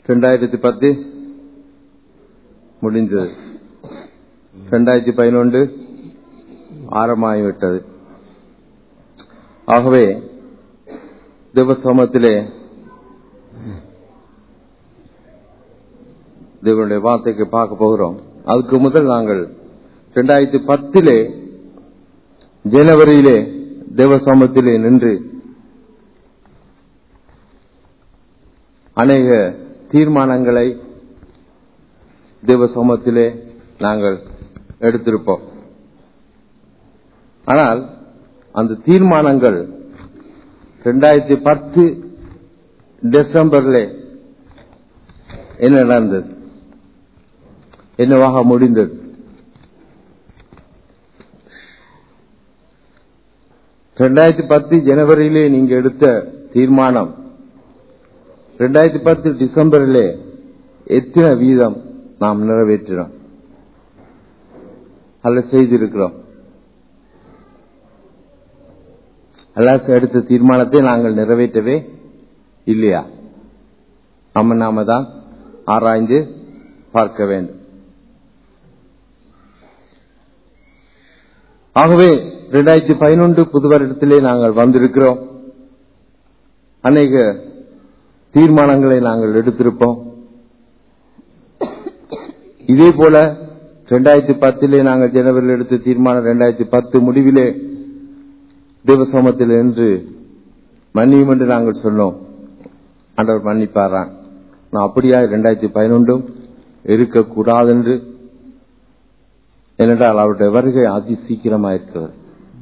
ரெண்டாயிரத்தி பத்து முடிந்தது ரெண்டாயிரத்தி பதினொன்று ஆரம்பமாகிவிட்டது ஆகவே தேவசோமத்திலே தேவனுடைய வார்த்தைக்கு பார்க்க போகிறோம் அதுக்கு முதல் நாங்கள் ரெண்டாயிரத்தி பத்திலே ஜனவரியிலே தேவசோமத்திலே நின்று அநேக தீர்மானங்களை தேவசோமத்திலே நாங்கள் எடுத்திருப்போம் ஆனால் அந்த தீர்மானங்கள் ரெண்டாயிரத்தி பத்து டிசம்பர்ல என்ன நடந்தது என்னவாக முடிந்தது ரெண்டாயிரத்தி பத்து ஜனவரியிலே நீங்க எடுத்த தீர்மானம் ரெண்டாயிரத்தி பத்து டிசம்பரிலே எத்தனை வீதம் நாம் நிறைவேற்றினோம் அல்ல செய்திருக்கிறோம் அல்லாஸ் எடுத்த தீர்மானத்தை நாங்கள் நிறைவேற்றவே இல்லையா நம்ம நாம தான் ஆராய்ந்து பார்க்க வேண்டும் ஆகவே இரண்டாயிரத்தி பதினொன்று புது வருடத்திலே நாங்கள் வந்திருக்கிறோம் அநேக தீர்மானங்களை நாங்கள் எடுத்திருப்போம் இதே போல இரண்டாயிரத்தி பத்திலே நாங்கள் ஜனவரியில் எடுத்த தீர்மானம் இரண்டாயிரத்தி பத்து முடிவிலே தேவசோமத்தில் என்று மன்னியும் என்று நாங்கள் சொன்னோம் ஆண்டவர் மன்னிப்பாரான் நான் அப்படியா இரண்டாயிரத்தி பதினொன்றும் இருக்கக்கூடாது என்று ஏனென்றால் அவருடைய வருகை அதி சீக்கிரமாக இருக்கிறது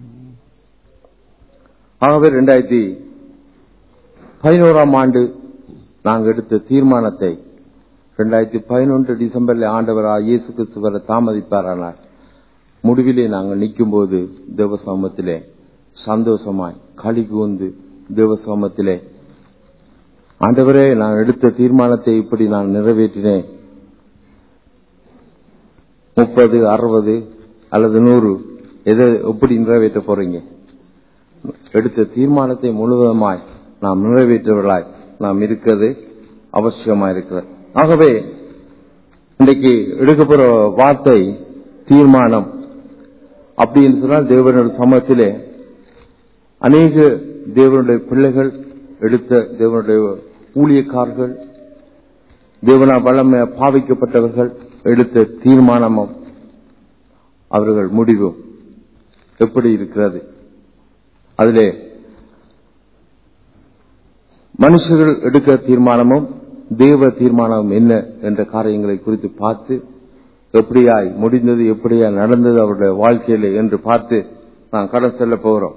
ஆகவே இரண்டாயிரத்தி பதினோராம் ஆண்டு நாங்கள் எடுத்த தீர்மானத்தை இரண்டாயிரத்தி பதினொன்று டிசம்பரில் ஆண்டவர் இயேசு கிறிஸ்துவரை தாமதிப்பாரானார் முடிவிலே நாங்கள் நிற்கும் போது தேவசோமத்திலே சந்தோஷமாய் களி கூந்து தேவசோமத்திலே ஆண்டவரே நான் எடுத்த தீர்மானத்தை இப்படி நான் நிறைவேற்றினேன் முப்பது அறுபது அல்லது நூறு எதை எப்படி நிறைவேற்ற போறீங்க எடுத்த தீர்மானத்தை முழுவதுமாய் நாம் நிறைவேற்றவர்களாய் நாம் இருக்கிறது அவசியமா இருக்கிறது ஆகவே இன்றைக்கு எடுக்க போற வார்த்தை தீர்மானம் அப்படின்னு சொன்னால் தேவனுடைய சமூகத்திலே அநேக தேவனுடைய பிள்ளைகள் எடுத்த தேவனுடைய ஊழியக்காரர்கள் தேவனா வளமை பாவிக்கப்பட்டவர்கள் எடுத்த தீர்மானமும் அவர்கள் முடிவும் எப்படி இருக்கிறது அதிலே மனுஷர்கள் எடுக்க தீர்மானமும் தேவ தீர்மானம் என்ன என்ற காரியங்களை குறித்து பார்த்து எப்படியாய் முடிந்தது எப்படியாய் நடந்தது அவருடைய வாழ்க்கையில என்று பார்த்து நான் கடன் செல்ல போகிறோம்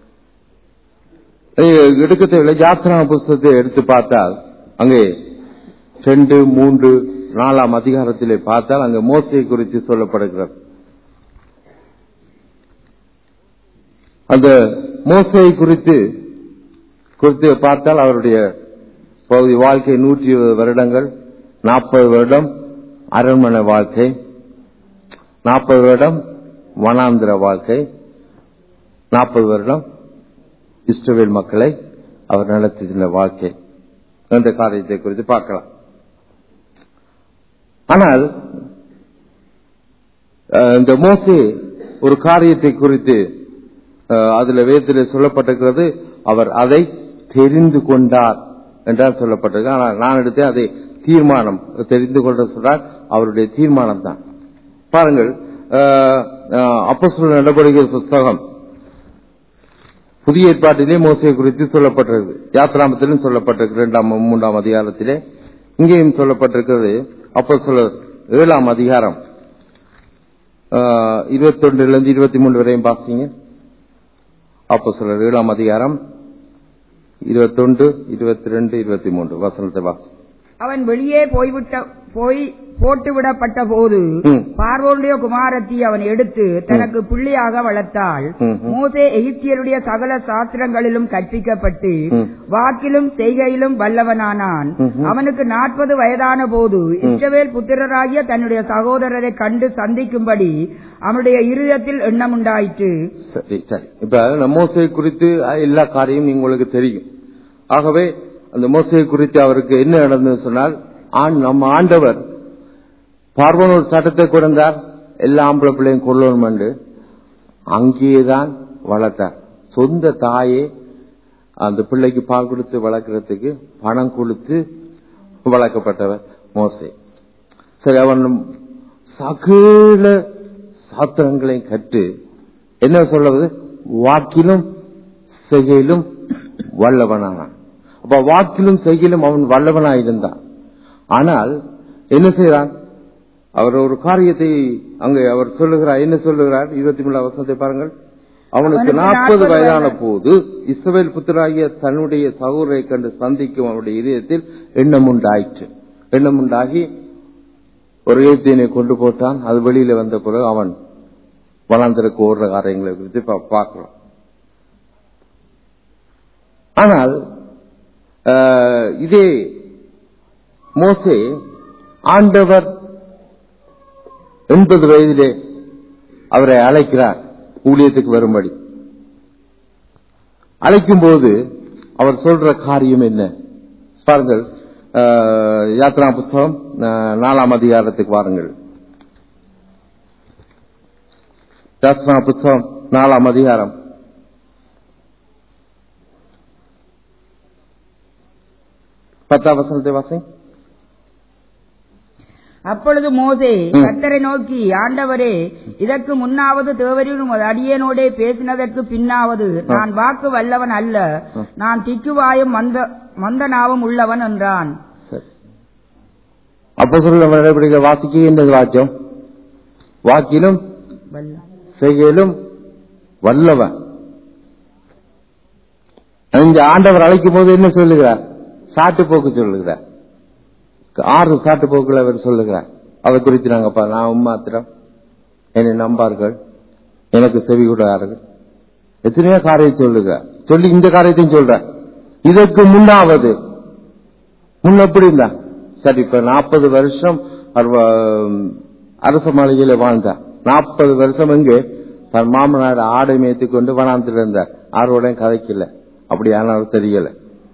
எடுக்க தேவையில்லை யாத்திரா புஸ்தகத்தை எடுத்து பார்த்தால் அங்கே ரெண்டு மூன்று நாலாம் அதிகாரத்திலே பார்த்தால் அங்கு மோசையை குறித்து சொல்லப்படுகிறது அந்த மோசையை குறித்து குறித்து பார்த்தால் அவருடைய பகுதி வாழ்க்கை நூற்றி இருபது வருடங்கள் நாற்பது வருடம் அரண்மனை வாழ்க்கை நாற்பது வருடம் வனாந்திர வாழ்க்கை நாற்பது வருடம் இஸ்ரவேல் மக்களை அவர் நடத்தின வாழ்க்கை என்ற காரியத்தை குறித்து பார்க்கலாம் ஆனால் இந்த மோசே ஒரு காரியத்தை குறித்து அதுல வேதத்தில் சொல்லப்பட்டிருக்கிறது அவர் அதை தெரிந்து கொண்டார் என்றால் சொல்லப்பட்டிருக்கு ஆனால் நான் எடுத்தேன் அதை தீர்மானம் தெரிந்து கொண்ட சொல்றார் அவருடைய தீர்மானம் தான் பாருங்கள் அப்ப சொல்ல நடவடிக்கை புஸ்தகம் புதிய ஏற்பாட்டிலே மோசையை குறித்து சொல்லப்பட்டிருக்கு யாத்ராமத்திலும் சொல்லப்பட்டிருக்கு இரண்டாம் மூன்றாம் அதிகாரத்திலே இங்கேயும் சொல்லப்பட்டிருக்கிறது அப்போ சொல்ல ஏழாம் அதிகாரம் இருபத்தி ஒன்றுல இருந்து இருபத்தி மூன்று வரையும் பாசிங்க அப்போ சொல்ல ஏழாம் அதிகாரம் இருபத்தொன்று இருபத்தி ரெண்டு இருபத்தி மூன்று வசனத்தை வாசி அவன் வெளியே போய்விட்ட போய் போட்டுவிடப்பட்ட போது பார்வோனுடைய குமாரத்தி அவன் எடுத்து தனக்கு பிள்ளையாக வளர்த்தாள் மோசே எகிப்தியருடைய சகல சாஸ்திரங்களிலும் கற்பிக்கப்பட்டு வாக்கிலும் செய்கையிலும் வல்லவனானான் அவனுக்கு நாற்பது வயதான போது இஸ்ரவேல் புத்திரராகிய தன்னுடைய சகோதரரை கண்டு சந்திக்கும்படி அவனுடைய இருதயத்தில் எண்ணம் உண்டாயிற்று சரி சரி இப்ப மோசை குறித்து எல்லா காரியம் உங்களுக்கு தெரியும் ஆகவே அந்த மோசையை குறித்து அவருக்கு என்ன நடந்தது சொன்னால் ஆண் நம்ம ஆண்டவர் பார்வன் ஒரு சட்டத்தை கொடுத்தார் எல்லா ஆம்பளை பிள்ளையும் கொள்ளணும் என்று அங்கேயேதான் வளர்த்தார் சொந்த தாயே அந்த பிள்ளைக்கு பால் கொடுத்து வளர்க்கறதுக்கு பணம் கொடுத்து வளர்க்கப்பட்டவர் மோசே சரி அவன் சகல சாத்திரங்களையும் கற்று என்ன சொல்றது வாக்கிலும் செய்கையிலும் வல்லவனானான் அப்ப வாக்கிலும் செய்கையிலும் அவன் வல்லவனாயிருந்தான் ஆனால் என்ன செய்யறான் அவர் ஒரு காரியத்தை அங்கே அவர் சொல்லுகிறார் என்ன சொல்லுகிறார் இருபத்தி மூணு வசனத்தை பாருங்கள் அவனுக்கு அவனுக்கு நாற்பது 40 வயதான வயது. போது இஸ்ரவேல் புத்திராகிய தன்னுடைய சகோதரை கண்டு சந்திக்கும் அவனுடைய இதயத்தில் எண்ணம் உண்டாயிற்று எண்ணம் உண்டாகி ஒரு ஏத்தியனை கொண்டு போட்டான் அது வெளியில வந்த பிறகு அவன் வனாந்திரக்கு ஓடுற காரியங்களை குறித்து பா- பார்க்கிறோம் ஆனால் ஆஹ், இதே மோசே ஆண்டவர் எண்பது வயதிலே அவரை அழைக்கிறார் ஊழியத்துக்கு வரும்படி அழைக்கும் போது அவர் சொல்ற காரியம் என்ன பாருங்கள் ஆஹ், யாத்ரா புஸ்தகம் ஆஹ், நாலாம் அதிகாரத்துக்கு வாருங்கள் யாத்ரா புஸ்தகம் நாலாம் அதிகாரம் பத்தாம் வசனத்தை வாசி அப்பொழுது மோசே ம். கர்த்தரை நோக்கி ஆண்டவரே இதற்கு முன்னாவது தேவரின் உமது அடியேனோடே பேசினதற்கு பின்னாவது நான் வாக்கு வல்லவன் அல்ல ம். நான் திக்குவாயும் மந்த மந்தனாவும் உள்ளவன் என்றான் சரி அப்போ சொல்ல நடவடிக்கை வாசிக்கின்றது வாக்கியம் வாக்கிலும் வல்ல- செய்கையிலும் வல்லவன் இந்த ஆண்டவர் அழைக்கும் போது என்ன சொல்லுகிறார் சாட்டு போக்கு சொல்லுகிறார் ஆறு சாட்டு போக்குகள் அவர் சொல்லுகிறார் அதை குறித்து நாங்க பா- நான் உம்மாத்திரம் என்னை நம்பார்கள் எனக்கு செவி கூடார்கள் எத்தனையோ காரியம் சொல்லுகிறார் சொல்லி இந்த காரியத்தையும் சொல்ற இதற்கு முன்னாவது முன்ன எப்படி இருந்தா சரி இப்ப நாற்பது வருஷம் அவர், ஆம், அரச மாளிகையில வாழ்ந்தார் நாற்பது வருஷம் எங்கே தன் மாமனார் ஆடை மேய்த்து கொண்டு வனாந்தில் இருந்தார் யாரோடையும் கதைக்கல அப்படி ஆனாலும் தெரியல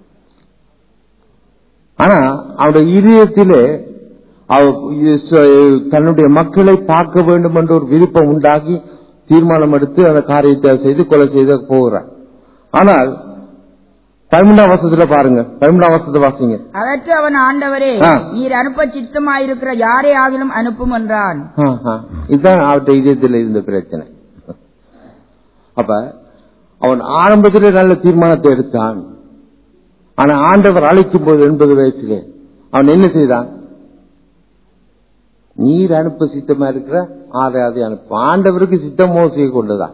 ஆனா அவருடைய இதயத்திலே அவர் இது ச- தன்னுடைய மக்களை பார்க்க வேண்டும் என்ற ஒரு விருப்பம் உண்டாகி தீர்மானம் எடுத்து அந்த காரியத்தை செய்து கொலை செய்து போகிறார் ஆனால் பதிமூணாம் வருஷத்துல பாருங்க பதிமூணாம் வருஷத்தை வாசிங்க அதற்கு அவன் ஆண்டவரே ஆ. நீர் அனுப்ப சித்தமாயிருக்கிற யாரே ஆகிலும் அனுப்பும் என்றான் ஆ, ஆ. இதுதான் அவருடைய இதயத்தில் இருந்த பிரச்சனை அப்ப அவன் ஆரம்பத்திலே நல்ல தீர்மானத்தை எடுத்தான் ஆனா ஆண்டவர் அழைக்கும் போது எண்பது வயசுலே அவன் என்ன செய்தான் நீர் அனுப்ப சித்தமா இருக்கிற ஆறாவது அனுப்பு ஆண்டவருக்கு சித்தம் மோசையை கொண்டுதான்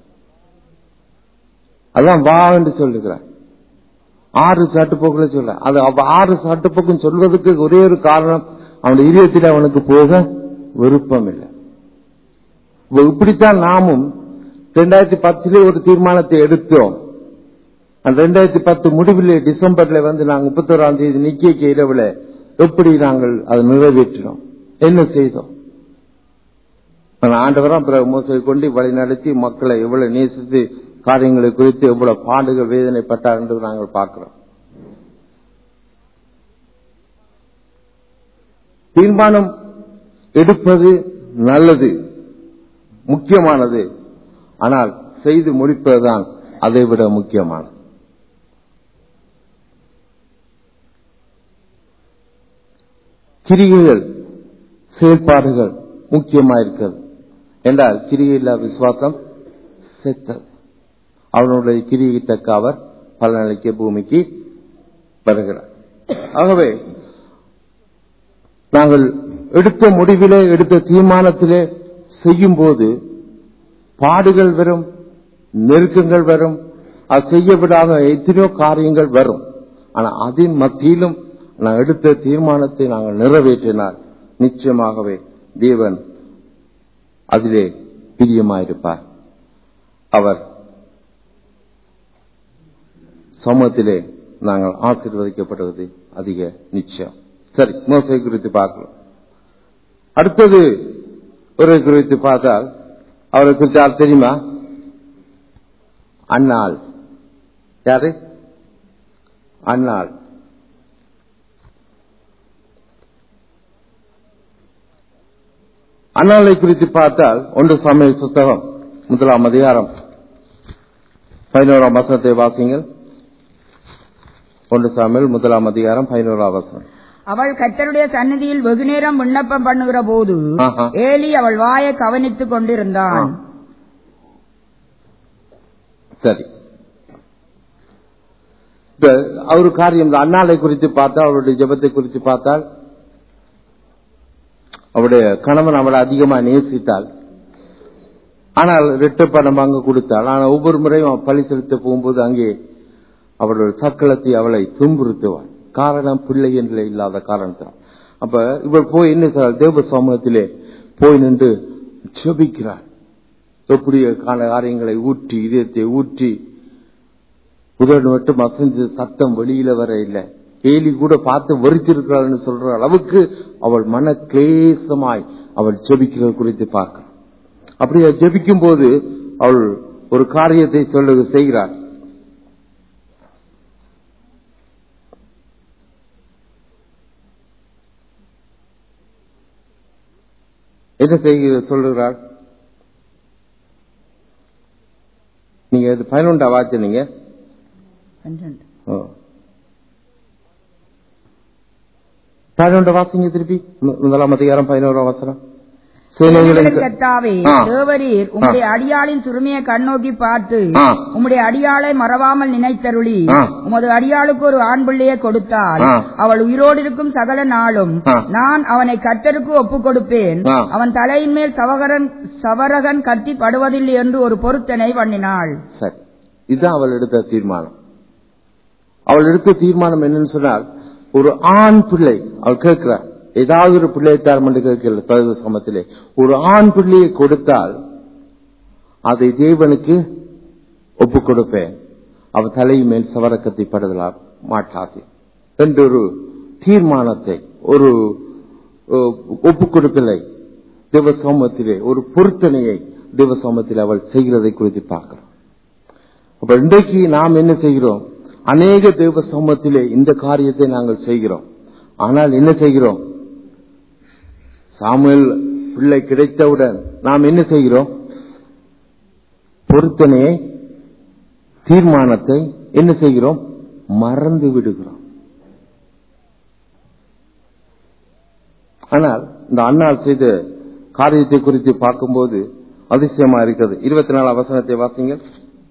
அதான் வா என்று சொல்லுகிறார் ஆறு சாட்டுப்போக்குல சொல்ற அது அவ ஆறு சாட்டுப்போக்கும் சொல்வதற்கு ஒரே ஒரு காரணம் அவனுடைய இதயத்தில் அவனுக்கு போக விருப்பம் இல்லை இப்ப இப்படித்தான் நாமும் ரெண்டாயிரத்தி பத்திலே ஒரு தீர்மானத்தை எடுத்தோம் அந்த ரெண்டாயிரத்தி பத்து முடிவில் டிசம்பர்ல வந்து நாங்க முப்பத்தோராம் தேதி நிக்கிய இரவுல எப்படி நாங்கள் அதை நிறைவேற்றினோம் என்ன செய்தோம் ஆனா ஆண்டவரும் பிறகு மோசை கொண்டு வழி நடத்தி மக்களை எவ்வளவு நேசித்து காரியங்களை குறித்து எவ்வளவு பாடுகள் வேதனைப்பட்டார் என்று நாங்கள் பார்க்கிறோம் தீர்மானம் எடுப்பது நல்லது முக்கியமானது ஆனால் செய்து முடிப்பதுதான் அதை விட முக்கியமானது கிரிகைகள் செயல்பாடுகள் முக்கியமாயிருக்கிறது என்றால் கிரிகை இல்லா விசுவாசம் செத்தது அவனுடைய கிரியை தக்க அவர் பலனளிக்க பூமிக்கு வருகிறார் ஆகவே நாங்கள் எடுத்த முடிவிலே எடுத்த தீர்மானத்திலே செய்யும் போது பாடுகள் வரும் நெருக்கங்கள் வரும் அது செய்ய விடாத எத்தனையோ காரியங்கள் வரும் ஆனா அதன் மத்தியிலும் நான் எடுத்த தீர்மானத்தை நாங்கள் நிறைவேற்றினால் நிச்சயமாகவே தேவன் அதிலே பிரியமாயிருப்பார் அவர் சமூகத்திலே நாங்கள் ஆசீர்வதிக்கப்படுவது அதிக நிச்சயம் சரி மோசை குறித்து பார்க்கலாம் அடுத்தது ஒரு குறித்து பார்த்தால் அவரை குறித்து யார் தெரியுமா அன்னாள் யாரு அன்னாள் அண்ணாலை குறித்து பார்த்தால் ஒன்று சமய புஸ்தகம் முதலாம் அதிகாரம் பதினோராம் வசனத்தை வாசிங்கள் ஒன்று சாமியல் முதலாம் அதிகாரம் பதினோராம் வசனம் அவள் கர்த்தருடைய சந்நிதியில் வெகுநேரம் விண்ணப்பம் பண்ணுகிற போது ஆஹா. ஏலி அவள் வாயை கவனித்துக் கொண்டிருந்தான் ஆ. சரி இப்ப அவர் காரியம் இந்த அண்ணாலை குறித்து பார்த்தால் அவருடைய ஜெபத்தை குறித்து பார்த்தால் அவருடைய கணவன் அவளை அதிகமா நேசித்தாள் ஆனால் ரெட்ட பணம் அங்க கொடுத்தாள் ஆனால் ஒவ்வொரு முறையும் அவன் பழி செலுத்த போகும்போது அங்கே அவளுடைய சக்களத்தை அவளை துன்புறுத்துவாள் காரணம் பிள்ளை என்று இல்லாத காரணத்தால் அப்ப இவள் போய் என்ன செய்றாள்? தேவ சமூகத்திலே போய் நின்று ஜெபிக்கிறாள் எப்படி கால காரியங்களை ஊற்றி இதயத்தை ஊற்றி உதடு மட்டும் அசைந்து சத்தம் வெளியில வர இல்லை கேலி கூட பார்த்து வெறித்திருக்கிறாள்னு சொல்ற அளவுக்கு அவள் மன கிளேசமாய் அவள் ஜெபிக்கிறது குறித்து பார்க்கிறாள் அப்படியே ஜெபிக்கும் போது அவள் ஒரு காரியத்தை சொல்ல செய்கிறாள் என்ன செய்கிற சொல்லுகிறாள் நீங்க இது பதினொன்றா வார்த்தை நீங்க பன்னிரண்டு. ஓ. பதினொன்று வாசிங்க திருப்பி மு- முதலாம் அதிகாரம் பதினோராம் வசனம் சேனைகளின் க- கர்த்தாவே ஆ. தேவரீர் உம்முடைய அடியாளின் சிறுமியை கண்ணோக்கி பார்த்து ஆ. உம்முடைய அடியாளை மறவாமல் நினைத்தருளி ஆ. உமது அடியாளுக்கு ஒரு ஆண் பிள்ளையை கொடுத்தால் ஆ. அவள் உயிரோடு இருக்கும் சகல நாளும் ஆ. நான் அவனை கர்த்தருக்கு ஒப்புக் கொடுப்பேன் ஆ. அவன் தலையின் மேல் சவகரன் சவரகன் கத்தி படுவதில்லை என்று ஒரு பொருத்தனை பண்ணினாள் சரி இதுதான் அவள் எடுத்த தீர்மானம் அவள் எடுத்த தீர்மானம் என்னன்னு சொன்னால் ஒரு ஆண் பிள்ளை அவள் கேட்கிறார் ஏதாவது ஒரு பிள்ளை தாரம் என்று கேட்கல பதவி சமத்திலே ஒரு ஆண் பிள்ளையை கொடுத்தால் அதை தேவனுக்கு ஒப்புக் கொடுப்பேன் அவள் தலை மேல் சவரக்கத்தை படுதலா மாட்டாது என்ற ஒரு தீர்மானத்தை ஒரு அஹ், ஒப்புக் கொடுத்தலை தேவ சமூகத்திலே ஒரு பொருத்தனையை தேவ சமூகத்தில் அவள் செய்கிறதை குறித்து பார்க்கிறோம் அப்ப இன்றைக்கு நாம் என்ன செய்கிறோம் அநேக தேவ சமூகத்திலே இந்த காரியத்தை நாங்கள் செய்கிறோம் ஆனால் என்ன செய்கிறோம் சாமுவேல் பிள்ளை கிடைத்தவுடன் நாம் என்ன செய்கிறோம் பொருத்தனையை தீர்மானத்தை என்ன செய்கிறோம் மறந்து விடுகிறோம் ஆனால் இந்த அண்ணால் செய்த காரியத்தை குறித்து பார்க்கும்போது அதிசயமா இருக்கிறது இருபத்தி நாலு அவசரத்தை வாசிங்கள்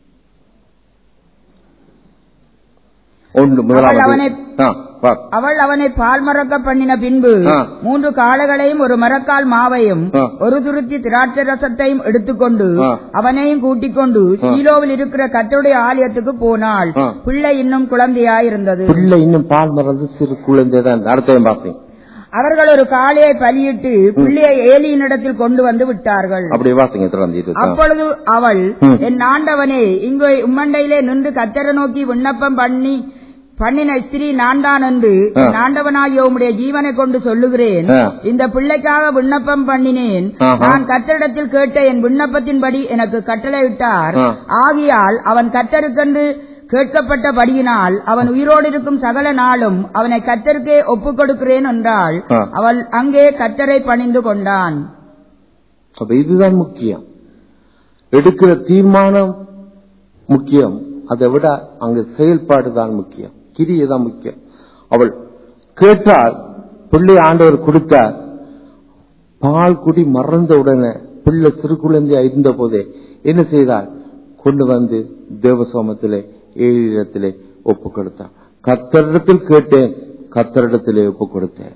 ஒன்று அவள் முதலாவது அவனை- ஆ, வா. அவள் அவனை பால் மறக்க பண்ணின பின்பு ஆ. மூன்று காளைகளையும் ஒரு மரக்கால் மாவையும் ஆ. ஒரு துருத்தி திராட்சை ரசத்தையும் எடுத்துக்கொண்டு ஆ. அவனையும் கூட்டிக் கொண்டு சீலோவில் இருக்கிற கத்தருடைய ஆலயத்துக்கு போனாள் ஆ. பிள்ளை இன்னும் குழந்தையாயிருந்தது பிள்ளை இன்னும் பால் மறந்து சிறு குழந்தை தான் அடுத்த வாசி அவர்கள் ஒரு காளையை பலியிட்டு பிள்ளையை ஏலியினிடத்தில் கொண்டு வந்து விட்டார்கள் அப்படியே வாசிங்க தொடர்ந்து இருபத்தி நாலு. அப்பொழுது அவள் ம். என் ஆண்டவனே இங்கு உம்மண்டையிலே நின்று கத்தரை நோக்கி விண்ணப்பம் பண்ணி பண்ணின ஸ்திரீ நான் தான் என்று ஆ. என் ஆண்டவனாகிய உம்முடைய ஜீவனை கொண்டு சொல்லுகிறேன் ஆ. இந்த பிள்ளைக்காக விண்ணப்பம் பண்ணினேன் ஆஹா. நான் கத்தரிடத்தில் கேட்ட என் விண்ணப்பத்தின்படி எனக்கு கட்டளையிட்டார் ஆ. ஆகியால் அவன் கத்தருக்கென்று கேட்கப்பட்டபடியினால் அவன் உயிரோடு இருக்கும் சகல நாளும் அவனை கத்தருக்கே ஒப்புக் கொடுக்கிறேன் என்றாள் ஆ. அவள் அங்கே கத்தரை பணிந்து கொண்டான் அப்ப இதுதான் முக்கியம் எடுக்கிற தீர்மானம் முக்கியம் அதை விட அங்க செயல்பாடு தான் முக்கியம் கிரியை தான் முக்கியம் அவள் கேட்டால் பிள்ளை ஆண்டவர் கொடுத்தார் பால் குடி மறந்த உடனே பிள்ளை சிறு குழந்தையா இருந்த போதே என்ன செய்தார் கொண்டு வந்து தேவசோமத்திலே ஏழு இடத்திலே ஒப்பு கொடுத்தார் கத்தரிடத்தில் கேட்டேன் கத்தரிடத்திலே ஒப்பு கொடுத்தேன்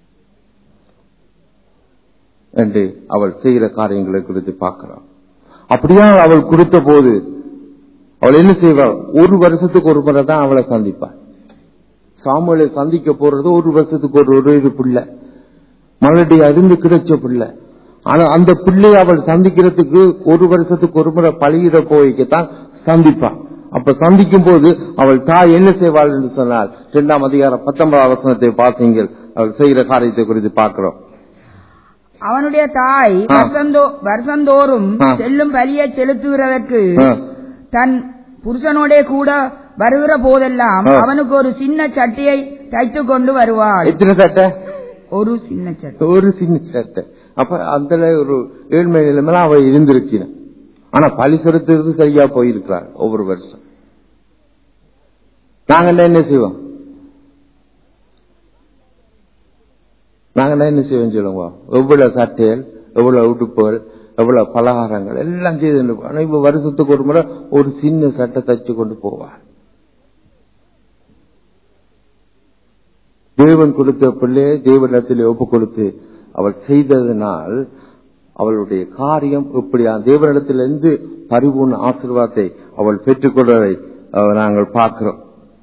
என்று அவள் செய்கிற காரியங்களை குறித்து பார்க்கிறாள் அப்படியா அவள் கொடுத்த போது அவள் என்ன செய்வாள் ஒரு வருஷத்துக்கு ஒரு முறை தான் அவளை சந்திப்பாள் சாமுவேலை சந்திக்க போறது ஒரு வருஷத்துக்கு ஒரு ஒரு இது பிள்ளை மலடி அறிந்து கிடைச்ச பிள்ளை ஆனா அந்த பிள்ளையை அவள் சந்திக்கிறதுக்கு ஒரு வருஷத்துக்கு ஒரு முறை பழகிட போய்க்குத்தான் சந்திப்பாள் அப்ப சந்திக்கும் போது அவள் தாய் என்ன செய்வாள் என்று சொன்னால் இரண்டாம் அதிகாரம் பத்தொன்பதாம் வசனத்தை பாசிங்கள் அவள் செய்கிற காரியத்தை குறித்து பார்க்கிறோம் அவனுடைய தாய் ஆ. வருஷந்தோ- வருஷந்தோறும் ஆ. செல்லும் பலியை செலுத்துகிறதற்கு ஆ. தன் புருஷனோடே கூட வருகிற போதெல்லாம் ஆ. அவனுக்கு ஒரு சின்ன சட்டியை தைத்து கொண்டு வருவாள் எத்தனை சட்டை ஒரு சின்ன சட்டை ஒரு சின்ன சட்டை அப்ப அந்த ஒரு ஏழ்மை நிலைமையில அவ இருந்திருக்கிறான் ஆனா பழி செலுத்துறது சரியா போயிருக்கிறார் ஒவ்வொரு வருஷம் நாங்க என்ன செய்வோம் நாங்க என்ன செய்வோம் சொல்லுங்க எவ்வளவு சட்டைகள் எவ்வளவு உடுப்புகள் எவ்வளவு பலகாரங்கள் எல்லாம் செய்து ஆனா இப்ப வருஷத்துக்கு ஒரு முறை ஒரு சின்ன சட்டை தச்சு கொண்டு போவார் தேவன் கொடுத்த பிள்ளையை தேவனிடத்தில் ஒப்பு கொடுத்து அவள் செய்ததனால் அவளுடைய காரியம் இப்படியா தேவனிடத்திலிருந்து பரிபூர்ண ஆசீர்வாதத்தை அவள் பெற்றுக்கொள்வதை நாங்கள் பார்க்கிறோம்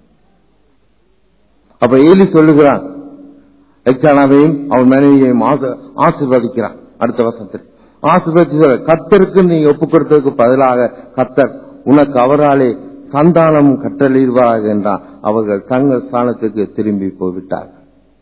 அப்ப ஏலி சொல்லுகிறான் எக்ஸானாவையும் அவன் மனைவியையும் ஆசீர்வதிக்கிறான் அடுத்த வசனத்தில் ஆசீர்வதிச்சு கத்தருக்கு நீங்க ஒப்பு கொடுத்ததுக்கு பதிலாக கத்தர் உனக்கு அவராலே சந்தானம் கட்டளிடுவார்கள் என்றால் அவர்கள் தங்கள் ஸ்தானத்துக்கு திரும்பி போய்விட்டார்கள்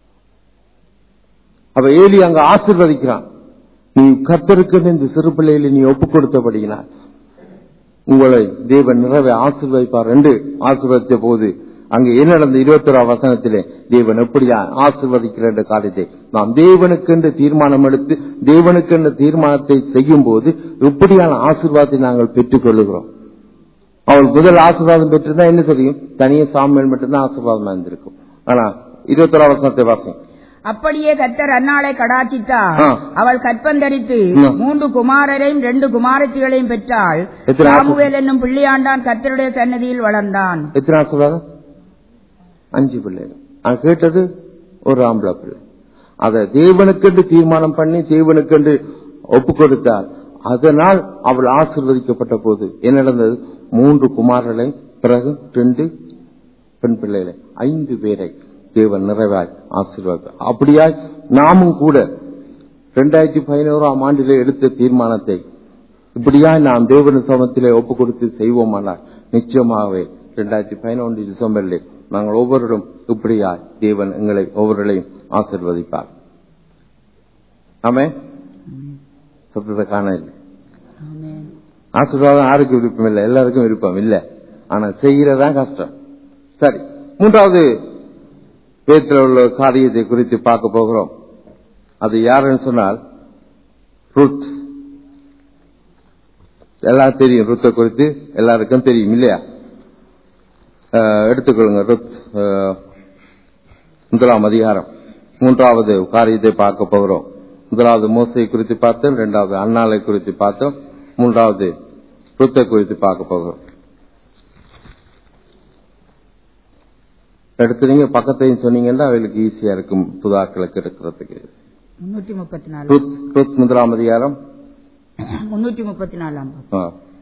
அப்ப ஏலி அங்க ஆசிர்வதிக்கிறான் நீ கத்தருக்கு இந்த சிறு பிள்ளைகளை நீ ஒப்புக் கொடுத்தபடியினால் உங்களை தேவன் நிறைவே ஆசிர்வதிப்பார் என்று ஆசிர்வதித்த போது அங்கு என்ன நடந்த இருபத்தொராம் வசனத்திலே தேவன் எப்படியா ஆசிர்வதிக்கிற என்ற காரியத்தை நாம் தேவனுக்கென்று தீர்மானம் எடுத்து தேவனுக்கென்று தீர்மானத்தை செய்யும் போது எப்படியான ஆசிர்வாதத்தை நாங்கள் பெற்றுக் கொள்ளுகிறோம் அவள் முதல் ஆசீர்வாதம் பெற்றிருந்தா என்ன தெரியும் தனியே சாமியல் மட்டும்தான் ஆசீர்வாதமா இருந்திருக்கும் ஆனா இருபத்தொரு வசனத்தை வாசம் அப்படியே கத்தர் அன்னாளை கடாச்சித்தார் ஆ. அவள் கற்பந்தரித்து ஆ. மூன்று குமாரரையும் ரெண்டு குமாரத்திகளையும் பெற்றாள் எத்தனை ஆசீர்வாதம்? சாமுவேல் என்னும் பிள்ளையாண்டான் கத்தருடைய சன்னதியில் வளர்ந்தான் எத்தனை ஆசீர்வாதம் அஞ்சு பிள்ளைகள் நான் கேட்டது ஒரு ஆம்பளை பிள்ளை அதை தேவனுக்கென்று தீர்மானம் பண்ணி தேவனுக்கென்று ஒப்பு கொடுத்தார் அதனால் அவள் ஆசீர்வதிக்கப்பட்ட போது என்ன நடந்தது மூன்று குமாரர்களை பிறகு ரெண்டு பெண் பிள்ளைகளை ஐந்து பேரை தேவன் நிறைவாய் ஆசீர்வாதம் அப்படியாய் நாமும் கூட இரண்டாயிரத்தி பதினோராம் ஆண்டிலே எடுத்த தீர்மானத்தை இப்படியாய் நாம் தேவன் சமத்திலே ஒப்பு கொடுத்து செய்வோமானால் நிச்சயமாகவே இரண்டாயிரத்தி பதினொன்று டிசம்பரிலே நாங்கள் ஒவ்வொருவரும் இப்படியாய் தேவன் எங்களை ஒவ்வொருவரையும் ஆசிர்வதிப்பார் ஆமே சொல்றதை காண இல்லை ஆசீர்வாதம் யாருக்கும் விருப்பம் இல்லை எல்லாருக்கும் விருப்பம் இல்லை ஆனா செய்யறதுதான் கஷ்டம் சரி மூன்றாவது வேத்துல உள்ள காரியத்தை குறித்து பார்க்க போகிறோம் அது யாருன்னு சொன்னால் ருத் எல்லாம் தெரியும் ருத்தை குறித்து எல்லாருக்கும் தெரியும் இல்லையா அஹ், எடுத்துக்கொள்ளுங்க ருத் அஹ், முதலாம் அதிகாரம் மூன்றாவது காரியத்தை பார்க்க போகிறோம் முதலாவது மோசை குறித்து பார்த்தோம் இரண்டாவது அண்ணாலை குறித்து பார்த்தோம் மூன்றாவது ருத்தை குறித்து பார்க்க போகிறோம் எடுத்து நீங்க பக்கத்தையும் சொன்னீங்கன்னா அவங்களுக்கு ஈஸியா இருக்கும் புதாக்களுக்கு இருக்கிறதுக்கு முன்னூற்றி முப்பத்தி நாலு ருத் ருத் முதலாம் அதிகாரம் முன்னூற்றி முப்பத்தி நாலாம் ஆ.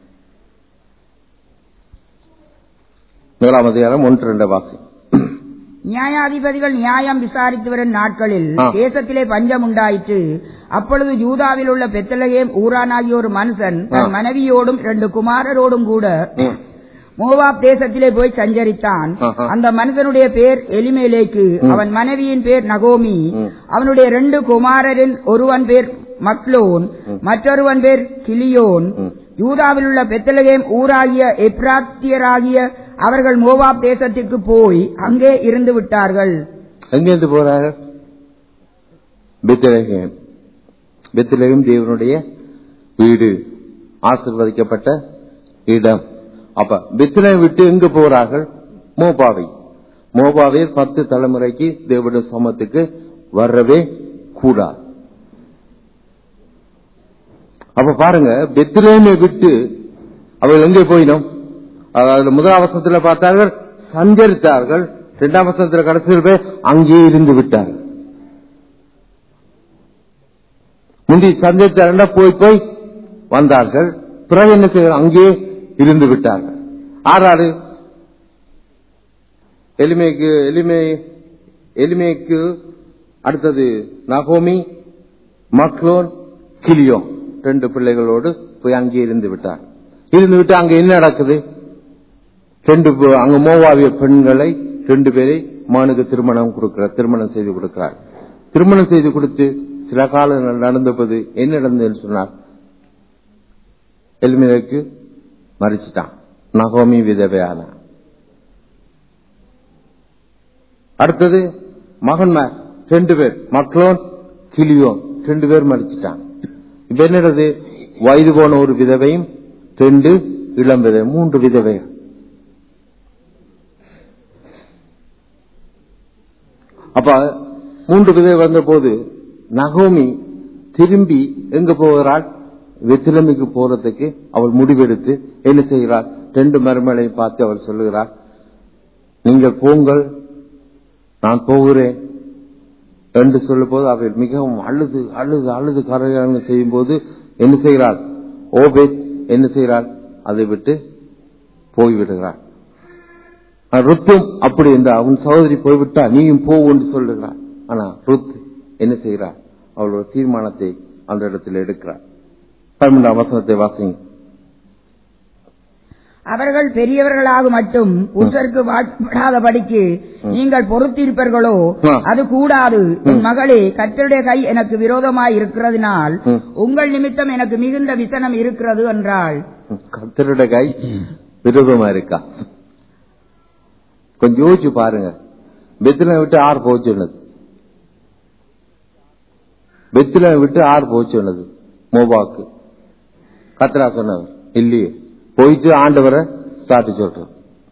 முதலாம் அதிகாரம் ஒன்று ரெண்டு வாசி நியாயாதிபதிகள் நியாயம் விசாரித்து வரும் நாட்களில் ஆ. தேசத்திலே பஞ்சம் உண்டாயிற்று அப்பொழுது யூதாவில் உள்ள பெத்தலகேம் ஊரானாகிய ஒரு மனுஷன் தன் ஆ. மனைவியோடும் இரண்டு குமாரரோடும் கூட ம். மோவாப் தேசத்திலே போய் சஞ்சரித்தான் ஆஹா. அந்த மனுஷனுடைய பேர் எலிமேலேக்கு ம். அவன் மனைவியின் பேர் நகோமி ம். அவனுடைய ரெண்டு குமாரரின் ஒருவன் பேர் மக்லோன் ம். மற்றொருவன் பேர் கிலியோன் ம். யூதாவில் உள்ள பெத்தலகேம் ஊராகிய எப்ராத்தியராகிய அவர்கள் மோவாப் தேசத்திற்கு போய் அங்கே இருந்து விட்டார்கள் எங்கிருந்து போறாங்க பெத்லகேம் பெத்லகேம் தேவனுடைய வீடு ஆசிர்வதிக்கப்பட்ட இடம் அப்ப பெத்லகேம் விட்டு எங்க போறார்கள் மோபாவை மோபாவில் பத்து தலைமுறைக்கு தேவனுடைய சமத்துக்கு வரவே கூடாது அப்ப பாருங்க பெத்லேமை விட்டு அவர்கள் எங்கே போயினோம் அதாவது முதல் அவசரத்துல பார்த்தார்கள் சஞ்சரித்தார்கள் இரண்டாம் அவசரத்துல கடைசியில் போய் அங்கே இருந்து விட்டார்கள் முந்தி சஞ்சரித்தார்கள் போய் போய் வந்தார்கள் பிறகு என்ன செய்ய அங்கே இருந்து விட்டார்கள் ஆறாறு எளிமைக்கு எளிமை எளிமைக்கு அடுத்தது நகோமி மக்லோன் கிளியோ ரெண்டு பிள்ளைகளோடு போய் அங்கே இருந்து விட்டார் இருந்து விட்டு அங்க என்ன நடக்குது ரெண்டு பே- அங்க மோவாவிய பெண்களை ரெண்டு பேரை மகனுக்கு திருமணம் கொடுக்கிறார் திருமணம் செய்து கொடுக்கிறார் திருமணம் செய்து கொடுத்து சில காலம் நடந்தபோது என்ன நடந்ததுன்னு சொன்னார் எளிமைக்கு மறிச்சிட்டான் நகோமி விதவையான அடுத்தது மகன்மார் ரெண்டு பேர் மக்லோன் கிளியோன் ரெண்டு பேர் மறிச்சிட்டாங்க இப்ப என்னது வயது போன ஒரு விதவையும் ரெண்டு இளம் விதவை மூன்று விதவை அப்ப மூன்று விதவை வந்த போது நகோமி திரும்பி எங்க போகிறாள் வெத்திலமைக்கு போறதுக்கு அவள் முடிவெடுத்து என்ன செய்கிறாள் ரெண்டு மருமலையும் பார்த்து அவள் சொல்லுகிறாள் நீங்கள் போங்கள் நான் போகிறேன் என்று சொல்லும் போது அவள் மிகவும் அழுது அழுது அழுது கரையாங்க செய்யும் போது என்ன செய்கிறாள் ஓபேத் என்ன செய்கிறாள் அதை விட்டு போய்விடுகிறாள் ருத்தும் அப்படி என்றால் அவன் சகோதரி போய்விட்டா நீயும் போ என்று சொல்லுகிறாள் ஆனா ருத் என்ன செய்கிறாள் அவளோட தீர்மானத்தை அந்த இடத்தில் எடுக்கிறாள் பன்னிரெண்டாம் வசனத்தை வாசிங்க அவர்கள் பெரியவர்களாக மட்டும் புருஷருக்கு வாழ்க்கப்படாதபடிக்கு நீங்கள் பொறுத்திருப்பீர்களோ ஆ. அது கூடாது என் மகளே கர்த்தருடைய கை எனக்கு விரோதமாய் இருக்கிறதுனால் ம். உங்கள் நிமித்தம் எனக்கு மிகுந்த விசனம் இருக்கிறது என்றாள் கத்தருடைய கை விரோதமா இருக்கா கொஞ்சம் யோசிச்சு பாருங்க பெத்தில விட்டு ஆறு போச்சு சொன்னது பெத்தில விட்டு ஆறு போச்சு சொன்னது மோபாக்கு கத்ரா சொன்னவர் இல்லையே போயிட்டு ஆண்டவரை சாட்டி சொல்றார்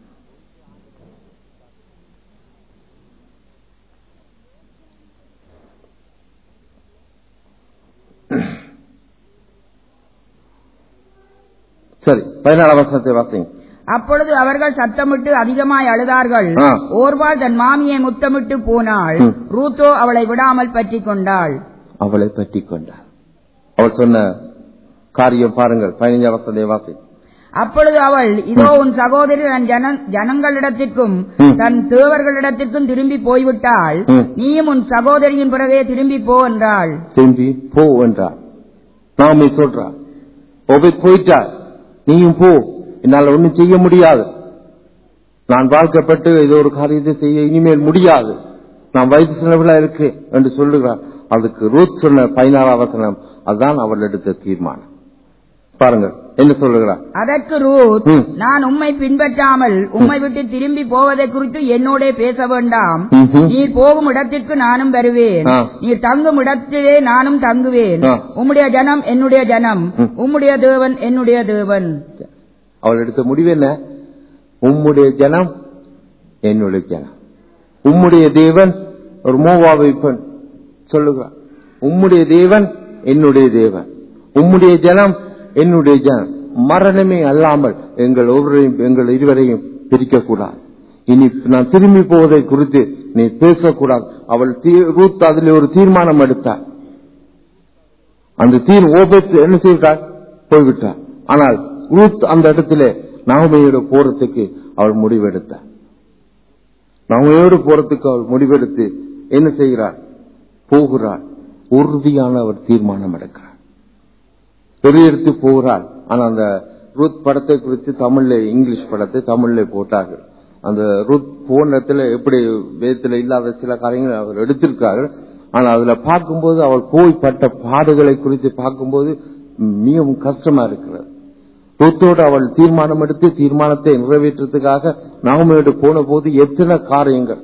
சரி பதினாலாம் வசனத்தை வாசிங்க அப்பொழுது அவர்கள் சத்தமிட்டு அதிகமாய் அழுதார்கள் ஆ. ஓர்வாள் தன் மாமியை முத்தமிட்டு போனாள் ம். ரூத்தோ அவளை விடாமல் பற்றி கொண்டாள் அவளை பற்றி கொண்டார் அவள் சொன்ன காரியம் பாருங்கள் பதினைஞ்சாம் வசனத்தை வாசி அப்பொழுது அவள் இதோ உன் சகோதரி தன் ஜன- ஜனங்களிடத்திற்கும் ம். தன் தேவர்களிடத்திற்கும் திரும்பி போய்விட்டாள் ம். நீயும் உன் சகோதரியின் பிறகே திரும்பி போ என்றாள் திரும்பி போ என்றார் நாமே சொல்றார் ஒபேத் போயிட்டார் நீயும் போ என்னால் ஒண்ணும் செய்ய முடியாது நான் வாழ்க்கப்பட்டு ஏதோ ஒரு காரியத்தை செய்ய இனிமேல் முடியாது நான் வயது செலவுல இருக்கு என்று சொல்லுகிறார் அதுக்கு ரூத் சொன்ன பதினாறாம் வசனம் அதுதான் அவள் எடுத்த தீர்மானம் பாருங்கள் என்ன சொல்லுகிறார் அதற்கு ரூத் ம். நான் உம்மை பின்பற்றாமல் உம்மை விட்டு திரும்பி போவதை குறித்து என்னோட பேச வேண்டாம் ம்ஹும். நீர் போகும் இடத்திற்கு நானும் வருவேன் ஆ. நீர் தங்கும் இடத்திலே நானும் தங்குவேன் ஆ. உம்முடைய ஜனம் என்னுடைய ஜனம் ம். உம்முடைய தேவன் என்னுடைய தேவன் அவள் எடுத்த முடிவு என்ன உம்முடைய ஜனம் என்னுடைய ஜனம் உம்முடைய தேவன் ஒரு மோவாவை பெண் சொல்லுகிறார் உம்முடைய தேவன் என்னுடைய தேவன் உம்முடைய ஜனம் என்னுடைய ஜனம் மரணமே அல்லாமல் எங்கள் ஒவ்வொருவரையும் எங்கள் இருவரையும் பிரிக்கக்கூடாது இனி நான் திரும்பி போவதை குறித்து நீ பேசக்கூடாது அவள் தீ- ரூத் அதில் ஒரு தீர்மானம் எடுத்தார் அந்த தீர் ஓபத்து என்ன செய்தார் போய்விட்டார் ஆனால் ரூத் அந்த இடத்திலே நாகமையோட போறதுக்கு அவள் முடிவெடுத்தார் நாகமையோடு போறதுக்கு அவள் முடிவெடுத்து என்ன செய்கிறார் போகிறாள் உறுதியான அவர் தீர்மானம் எடுக்கிறார் வெளியெடுத்து போகிறாள் ஆனா அந்த ரூத் படத்தை குறித்து தமிழ்ல இங்கிலீஷ் படத்தை தமிழ்ல போட்டார்கள் அந்த ரூத் போன இடத்துல எப்படி வேதத்துல இல்லாத சில காரியங்களை அவர் எடுத்திருக்கார்கள் ஆனா அதுல பார்க்கும்போது அவள் போய் பட்ட பாடுகளை குறித்து பார்க்கும்போது மிகவும் கஷ்டமா இருக்கிறது ரூத்தோடு அவள் தீர்மானம் எடுத்து தீர்மானத்தை நிறைவேற்றத்துக்காக நாமோடு போன போது எத்தனை காரியங்கள்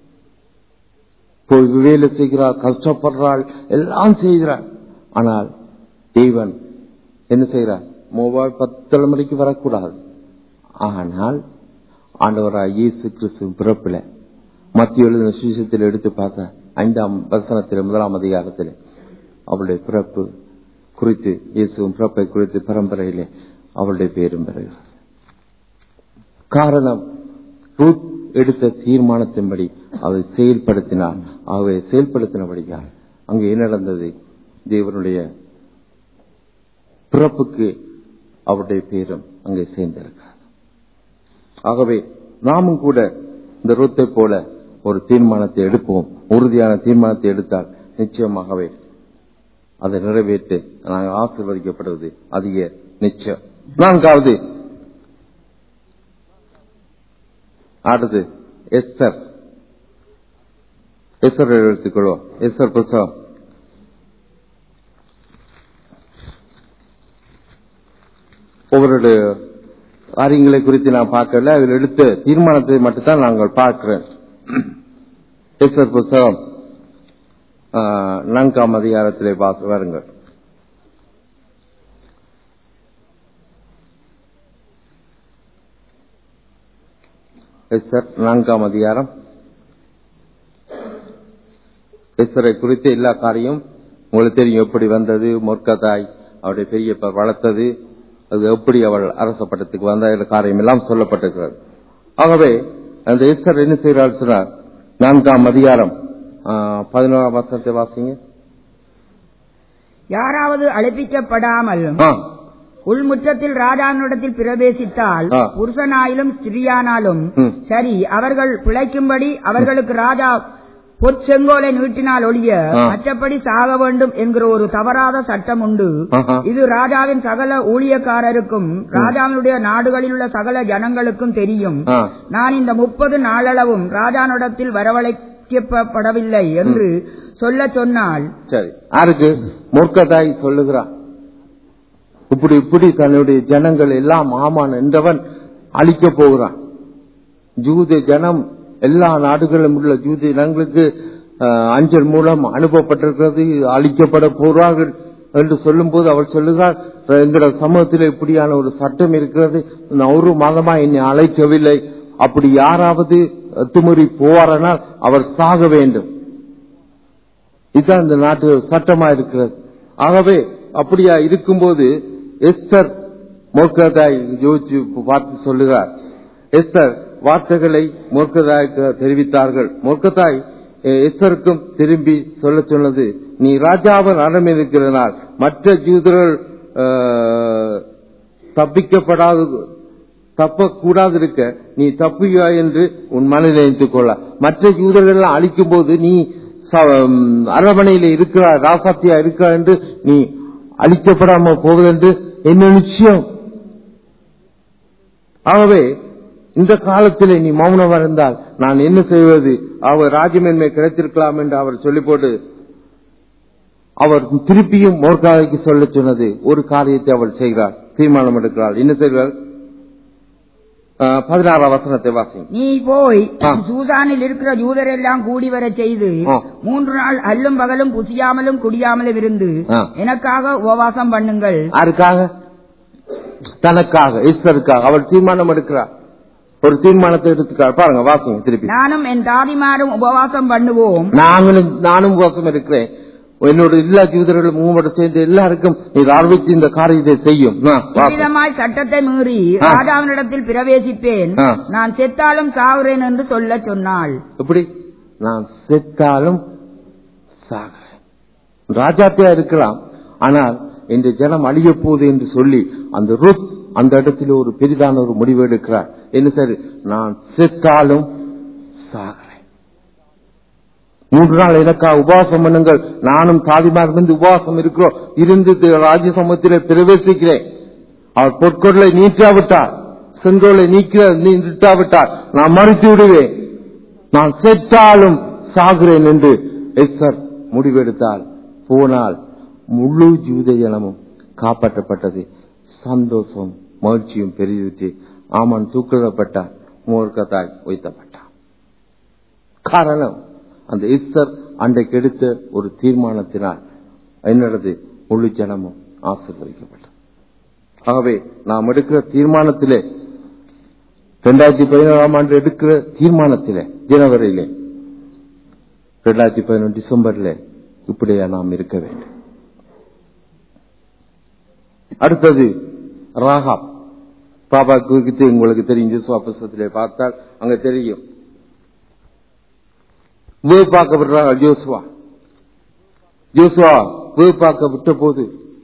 போய் வேலை செய்கிறாள் கஷ்டப்படுறாள் எல்லாம் செய்கிறாள் ஆனால் தேவன் என்ன செய்கிறார் மோபாய் பத்து தலைமுறைக்கு வரக்கூடாது ஆனால் ஆண்டவராய் இயேசு கிறிஸ்து பிறப்பில மத்திய எழுதின சுவிசத்தில் எடுத்து பார்த்த ஐந்தாம் வசனத்தில் முதலாம் அதிகாரத்தில் அவளுடைய பிறப்பு குறித்து இயேசுவின் பிறப்பை குறித்து பரம்பரையிலே அவளுடைய பேரும் பெறுகிறார் காரணம் ரூத் எடுத்த தீர்மானத்தின்படி அதை செயல்படுத்தினார் ஆகவே செயல்படுத்தினபடியால் அங்கு என்ன நடந்தது தேவனுடைய பிறப்புக்கு அவருடைய பேரும் அங்கே சேர்ந்திருக்கிறார் ஆகவே நாமும் கூட இந்த ரூத்தை போல ஒரு தீர்மானத்தை எடுப்போம் உறுதியான தீர்மானத்தை எடுத்தால் நிச்சயமாகவே அதை நிறைவேற்று நாங்கள் ஆசீர்வதிக்கப்படுவது அதிக நிச்சயம் நான்காவது அடுத்து எஸ்தர் எஸ்தர் எடுத்துக்கொள்வோம் எஸ்தர் புஸ்தகம் ஒவ்வொரு காரியங்களை குறித்து நான் பார்க்கல அதில் எடுத்த தீர்மானத்தை மட்டும்தான் நாங்கள் பார்க்கிறேன் எஸ்தர் புஸ்தகம் ஆ, நான்காம் அதிகாரத்திலே பாச வருங்கள் எஸ்தர் நான்காம் அதிகாரம் எஸ்தரை குறித்த எல்லா காரியம் உங்களுக்கு தெரியும் எப்படி வந்தது மொர்க்கதாய் அவருடைய பெரியப்ப வளர்த்தது அது எப்படி அவள் அரச பட்டத்துக்கு வந்த இந்த காரியம் எல்லாம் சொல்லப்பட்டிருக்கிறது ஆகவே அந்த எஸ்தர் என்ன செய்கிறாள் சொன்னார் நான்காம் அதிகாரம் ஆ, பதினோராம் வசனத்தை வாசிங்க யாராவது அழைப்பிக்கப்படாமல் ஆ, உள்முற்றத்தில் ராஜாவினிடத்தில் பிரவேசித்தால் ஆ. புருஷனாயிலும் ஸ்திரியானாலும் ம். சரி அவர்கள் பிழைக்கும்படி அவர்களுக்கு ராஜா பொற்செங்கோலை நீட்டினால் ஒழிய ஆ. மற்றபடி சாக வேண்டும் என்கிற ஒரு தவறாத சட்டம் உண்டு ஆஹா. இது ராஜாவின் சகல ஊழியக்காரருக்கும் ராஜாவினுடைய நாடுகளில் உள்ள சகல ஜனங்களுக்கும் தெரியும் ஆ. நான் இந்த முப்பது நாளளவும் ராஜானிடத்தில் வரவழைக்கப்படவில்லை என்று சொல்ல சொன்னால் சரி யாருக்கு மொர்க்கதாய் சொல்லுகிறான் இப்படி இப்படி தன்னுடைய ஜனங்கள் எல்லாம் ஆமான் என்றவன் அழிக்க போகிறான் ஜூத ஜனம் எல்லா நாடுகளிலும் உள்ள ஜூத ஜனங்களுக்கு அஹ், அஞ்சல் மூலம் அனுப்பப்பட்டிருக்கிறது அழிக்கப்பட போகிறார்கள் என்று சொல்லும்போது அவர் சொல்லுகிறார் எங்களோட சமூகத்தில் இப்படியான ஒரு சட்டம் இருக்கிறது நான் ஒரு மாதமா என்னை அழைக்கவில்லை அப்படி யாராவது அத்துமீறி போவாரனால் அவர் சாக வேண்டும் இதுதான் இந்த நாட்டு சட்டமா இருக்கிறது ஆகவே அப்படியா இருக்கும்போது எஸ்தர் மோர்க்கதாய் யோசிச்சு பார்த்து சொல்லுகிறார் எஸ்தர் வார்த்தைகளை மோர்க்கதாய்க்கு தெரிவித்தார்கள் மோர்க்கதாய் அஹ், எஸ்தருக்கும் திரும்பி சொல்ல சொன்னது நீ ராஜாவின் அறம் இருக்கிறனால் மற்ற ஜூதர்கள் அஹ், தப்பிக்கப்படாது தப்பக்கூடாது இருக்க நீ தப்புயா என்று உன் மனதில் நினைத்துக் கொள்ள மற்ற யூதர்கள் எல்லாம் அழிக்கும் போது நீ ச- ம், அரண்மனையில இருக்கிறார் ராசாத்தியா இருக்கிறார் என்று நீ அழிக்கப்படாம போவதென்று என்ன நிச்சயம் ஆகவே இந்த காலத்திலே நீ மௌனம் இருந்தால் நான் என்ன செய்வது அவர் ராஜமேன்மை கிடைத்திருக்கலாம் என்று அவர் சொல்லி போட்டு அவர் திருப்பியும் மோர்காலைக்கு சொல்ல சொன்னது ஒரு காரியத்தை அவள் செய்கிறார் தீர்மானம் எடுக்கிறாள் என்ன செய்கிறார் ஆஹ், பதினாறாம் வசனத்தை வாசி நீ போய் ஆ. சூசானில் இருக்கிற யூதரெல்லாம் கூடி வரச் செய்து ஆ. மூன்று நாள் அல்லும் பகலும் புசியாமலும் குடியாமலும் இருந்து ஆ. எனக்காக உபவாசம் பண்ணுங்கள் யாருக்காக தனக்காக ஈஸ்வருக்காக அவள் தீர்மானம் எடுக்கிறார் ஒரு தீர்மானத்தை எடுத்துக்கிறார் பாருங்க வாசிங்க திருப்பி நானும் என் தாதிமாரும் உபவாசம் பண்ணுவோம் நாங்களும் நானும் உபவாசம் இருக்கிறேன் என்னோட எல்லா ஜீவிதர்களும் உங்களோட சேர்ந்து எல்லாருக்கும் நீ ஆர்வச்சு இந்த காரியத்தை செய்யும் ஆ, வாசி. இவ்விதமாய் சட்டத்தை மீறி ஆ. ராஜாவினிடத்தில் பிரவேசிப்பேன் ஆ. நான் செத்தாலும் சாகுறேன் என்று சொல்ல சொன்னாள் எப்படி நான் செத்தாலும் சாகிறேன் ராஜாத்தியா இருக்கலாம் ஆனால் இந்த ஜனம் அழிய போகுது என்று சொல்லி அந்த ருத் அந்த இடத்துல ஒரு பெரிதான ஒரு முடிவு எடுக்கிறார் என்ன சரி நான் செத்தாலும் சாகிறேன் மூன்று நாள் எனக்காக உபவாசம் பண்ணுங்கள் நானும் தாதிமார் இருந்து உபவாசம் இருக்கிறோம் இருந்து ராஜ்ய சமூகத்திலே பிரவேசிக்கிறேன் அவர் பொற்கொடலை நீட்டாவிட்டார் செங்கோலை நீக்க நீட்டாவிட்டார் நான் மறுத்து விடுவேன் நான் செத்தாலும் சாகிறேன் என்று எஸ்தர் முடிவெடுத்தால் போனால் முழு ஜூத ஜனமும் காப்பாற்றப்பட்டது சந்தோஷம் மகிழ்ச்சியும் பெரிதுச்சு ஆமன் தூக்கிடப்பட்டார் மூர்க்கத்தாய் வைத்தப்பட்டார் காரணம் அந்த எஸ்தர் அன்றைக்கு எடுத்த ஒரு தீர்மானத்தினால் என்னது முழு ஜனமும் ஆசீர்வதிக்கப்பட்டது ஆகவே நாம் எடுக்கிற தீர்மானத்திலே இரண்டாயிரத்தி பதினோராம் ஆண்டு எடுக்கிற தீர்மானத்திலே ஜனவரியிலே இரண்டாயிரத்தி பதினொன்று டிசம்பர்ல இப்படியா நாம் இருக்க வேண்டும் அடுத்தது ராகாப் பாபா குறித்து உங்களுக்கு தெரியும் யூசுவா புஸ்தகத்திலே பார்த்தால் அங்க தெரியும் வேப்பாக்கப்படுறாங்க ஜோசுவா ஜோசுவா வேப்பாக்க விட்ட போது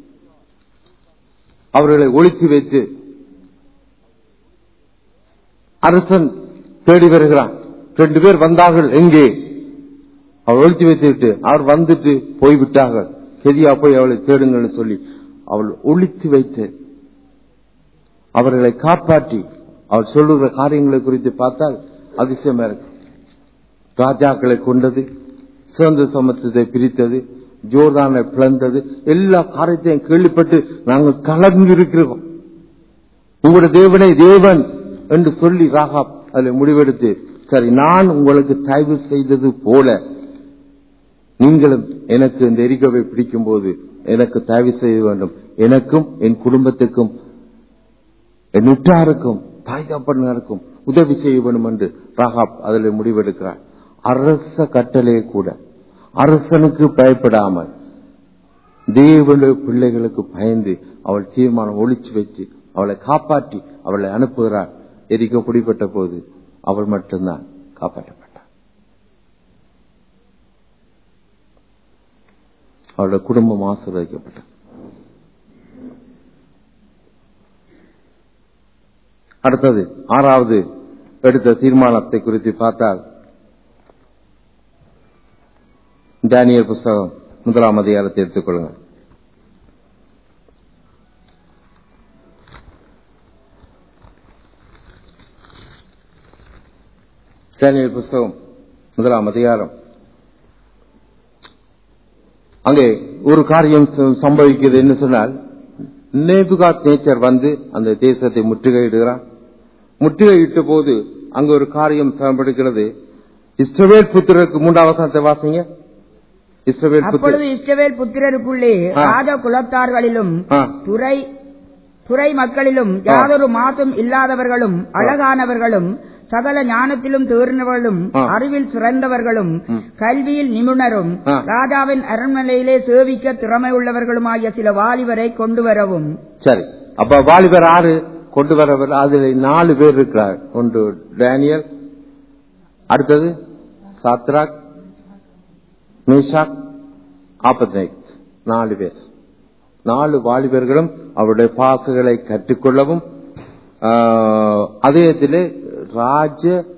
அவர்களை ஒழித்து வைத்து அரசன் தேடி வருகிறான் ரெண்டு பேர் வந்தார்கள் எங்கே அவர் ஒழித்து வைத்து விட்டு அவர் வந்துட்டு போய்விட்டார்கள் சரியா போய் அவளை தேடுங்கள்னு சொல்லி அவள் ஒழித்து வைத்து அவர்களை காப்பாற்றி அவர் சொல்லுகிற காரியங்களை குறித்து பார்த்தால் அதிசயமா இருக்கு ராஜாக்களை கொண்டது சிறந்த சமத்துவத்தை பிரித்தது ஜோர்தானை பிளந்தது எல்லா காரியத்தையும் கேள்விப்பட்டு நாங்கள் கலங்கி இருக்கிறோம் உங்களுடைய தேவனை தேவன் என்று சொல்லி ராகாப் அதில் முடிவெடுத்து சரி நான் உங்களுக்கு தயவு செய்தது போல நீங்களும் எனக்கு இந்த எரிகவை பிடிக்கும் போது எனக்கு தயவு செய்ய வேண்டும் எனக்கும் என் குடும்பத்துக்கும் என் உற்றாருக்கும் தாய் தப்பனுக்கும் உதவி செய்ய வேண்டும் என்று ரகாப் அதில் முடிவெடுக்கிறார் அரச கட்டளையே கூட அரசனுக்கு பயப்படாமல் தேவனுடைய பிள்ளைகளுக்கு பயந்து அவள் தீர்மானம் ஒழிச்சு வச்சு அவளை காப்பாற்றி அவளை அனுப்புகிறார் எரிக்க பிடிப்பட்ட போது அவள் மட்டும்தான் காப்பாற்றப்பட்டார் அவளுடைய குடும்பம் ஆசீர்வதிக்கப்பட்டது அடுத்தது ஆறாவது எடுத்த தீர்மானத்தை குறித்து பார்த்தால் டேனியல் புஸ்தகம் முதலாம் அதிகாரத்தை எடுத்துக்கொள்ளுங்கள் டேனியல் புஸ்தகம் முதலாம் அதிகாரம் அங்கே ஒரு காரியம் ச- சம்பவிக்கிறது என்ன சொன்னால் நேபுகாத் நேச்சர் வந்து அந்த தேசத்தை முற்றுகையிடுகிறான் முற்றுகையிட்ட போது அங்க ஒரு காரியம் சம்படுகிறது இஸ்ரவேல் புத்திரருக்கு மூன்றாம் வசனத்தை வாசிங்க இஸ்ரவேல் புத்திர அப்பொழுது இஸ்ரவேல் புத்திரருக்குள்ளே ஆ. ராஜ குலத்தார்களிலும் ஆ, துறை துறை மக்களிலும் யாதொரு மாசும் இல்லாதவர்களும் அழகானவர்களும் சகல ஞானத்திலும் தேர்ந்தவர்களும் ஆ. அறிவில் சிறந்தவர்களும் ம். கல்வியில் நிபுணரும் ஆ. ராஜாவின் அரண்மனையிலே சேவிக்க திறமை உள்ளவர்களுமாகிய சில வாலிபரை கொண்டு வரவும் சரி அப்ப வாலிபர் ஆறு கொண்டு வரவர் அதுல நாலு பேர் இருக்கிறார் ஒன்று டேனியல் அடுத்தது சாத்ராக் மேஷாக் ஆபத்னேக் நாலு பேர் நாலு வாலிபர்களும் அவருடைய பாசுகளை கற்றுக்கொள்ளவும் ஆஹ், அதே இதிலே ராஜ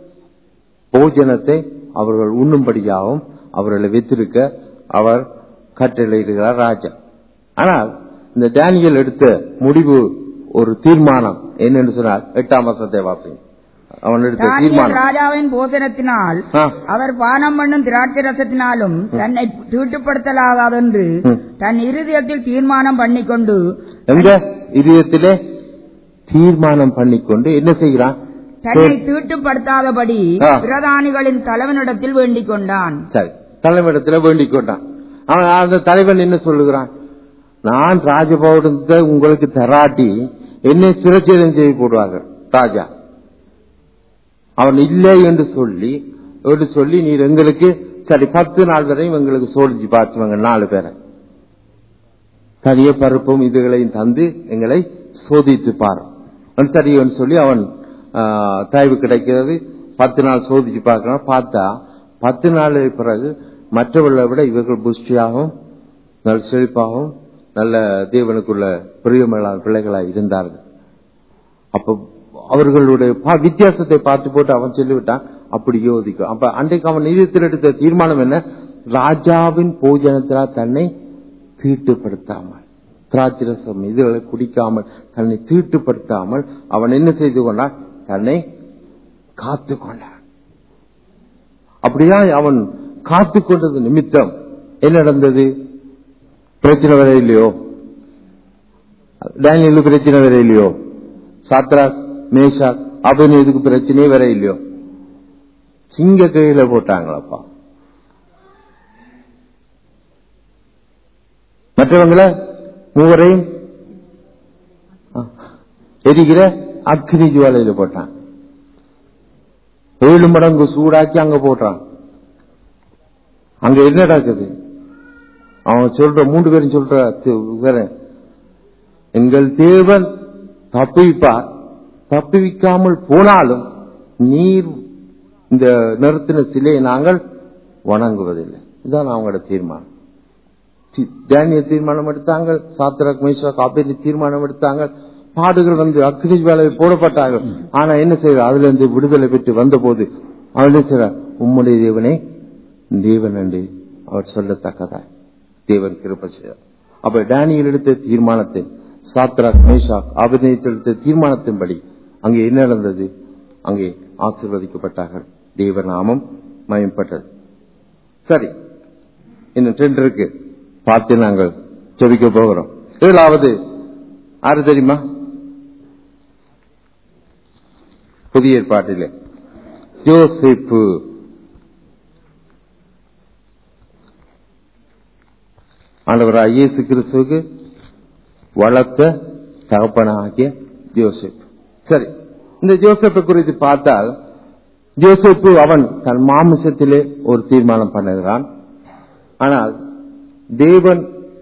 போஜனத்தை அவர்கள் உண்ணும்படியாகவும் அவர்களை வைத்திருக்க அவர் கட்டளையிடுகிறார் ராஜா ஆனால் இந்த டேனியல் எடுத்த முடிவு ஒரு தீர்மானம் என்னன்னு சொன்னால் எட்டாம் வருஷத்தை வாசிங்க அவன் எடுத்த தானியேல் தீர்மானம் ராஜாவின் போசனத்தினால் ஆ, அவர் பானம் பண்ணும் திராட்சை ரசத்தினாலும் தன்னை தீட்டுப்படுத்தலாகாதென்று ம். தன் இருதயத்தில் தீர்மானம் பண்ணிக்கொண்டு எங்க இதயத்திலே தீர்மானம் பண்ணிக்கொண்டு என்ன செய்கிறான் தன்னை தீட்டுப்படுத்தாதபடி ஆ. பிரதானிகளின் தலைவனிடத்தில் வேண்டிக் கொண்டான் சரி தலைவனிடத்துல வேண்டிக் கொண்டான் அவன் அந்த தலைவன் என்ன சொல்லுகிறான் நான் ராஜபவனத்தை உங்களுக்கு தராட்டி என்னை சிரச்சேதம் செய்ய போடுவார்கள் ராஜா அவன் இல்லை என்று சொல்லி என்று சொல்லி நீர் எங்களுக்கு சரி பத்து நாள் வரையும் எங்களுக்கு சோழிச்சு பார்த்துவாங்க நாலு பேரை கரிய பருப்பும் இதுகளையும் தந்து எங்களை சோதித்து பாரு அவன் சரி என்று சொல்லி அவன் ஆ, தயவு கிடைக்கிறது பத்து நாள் சோதிச்சு பார்க்கணும் பார்த்தா பத்து நாள் பிறகு மற்றவர்களை விட இவர்கள் புஷ்டியாகவும் நல்ல செழிப்பாகவும் நல்ல தேவனுக்குள்ள பிரியமில்லாத பிள்ளைகளாக இருந்தார்கள் அப்ப அவர்களுடைய பா- வித்தியாசத்தை பார்த்து போட்டு அவன் சொல்லிவிட்டான் அப்படி யோசிக்கும் அப்ப அன்றைக்கு அவன் நிதியத்தில் எடுத்த தீர்மானம் என்ன ராஜாவின் போஜனத்தினால் தன்னை தீட்டுப்படுத்தாமல் திராட்சரசம் இதுகளை குடிக்காமல் தன்னை தீட்டுப்படுத்தாமல் அவன் என்ன செய்து கொண்டான் தன்னை காத்து கொண்டான் அப்படியா அவன் காத்து கொண்டது நிமித்தம் என்ன நடந்தது பிரச்சனை வர இல்லையோ டேனியலுக்கு பிரச்சனை வர இல்லையோ சாத்ராக் மேஷாக் அப்படின்னு இதுக்கு பிரச்சனையே வர இல்லையோ சிங்க கையில போட்டாங்களப்பா மற்றவங்களை மூவரையும் ஆ, எரிகிற அக்னி ஜுவாலையில போட்டான் ஏழு மடங்கு சூடாக்கி அங்க போட்டான் அங்க என்ன நடக்குது அவன் சொல்ற மூன்று பேரும் சொல்ற தி- வேற, எங்கள் தேவன் தப்புவிப்பார் தப்புவிக்காமல் போனாலும் நீர் இந்த நிறுத்தின சிலையை நாங்கள் வணங்குவதில்லை இதுதான் அவங்களோட தீர்மானம் தி- டேனியல் தீர்மானம் எடுத்தாங்க சாத்திரக் மேஷா காப்பேரி தீர்மானம் எடுத்தாங்க பாடுகள் வந்து அக்னி வேலையில் போடப்பட்டாங்க ஆனா என்ன செய்யற அதுல இருந்து விடுதலை பெற்று வந்த போது அவன் என்ன செய்யறார் உம்முடைய தேவனே தேவன் என்று அவர் சொல்லத்தக்கதா தேவன் கிருப செய்தார் அப்ப டேனியல் எடுத்த தீர்மானத்தை சாத்ராக் மேஷாக் ஆபேத்நேகோ எடுத்த தீர்மானத்தின்படி அங்கே என்ன நடந்தது அங்கே ஆசீர்வதிக்கப்பட்டார்கள் தேவ நாமம் மயம்பட்டது சரி இன்னும் ரெண்டு இருக்கு பார்த்து நாங்கள் ஜெபிக்க போகிறோம் ஏழாவது ஆறு தெரியுமா புதிய ஏற்பாட்டிலே யோசிப்பு ஆண்டவராக இயேசு கிறிஸ்துவுக்கு வளர்த்த தகப்பனாகிய ஜோசப் சரி இந்த ஜோசப்பை குறித்து பார்த்தால் ஜோசப்பு அவன் தன் மாமிசத்திலே ஒரு தீர்மானம் பண்ணுகிறான் ஆனால் தேவன்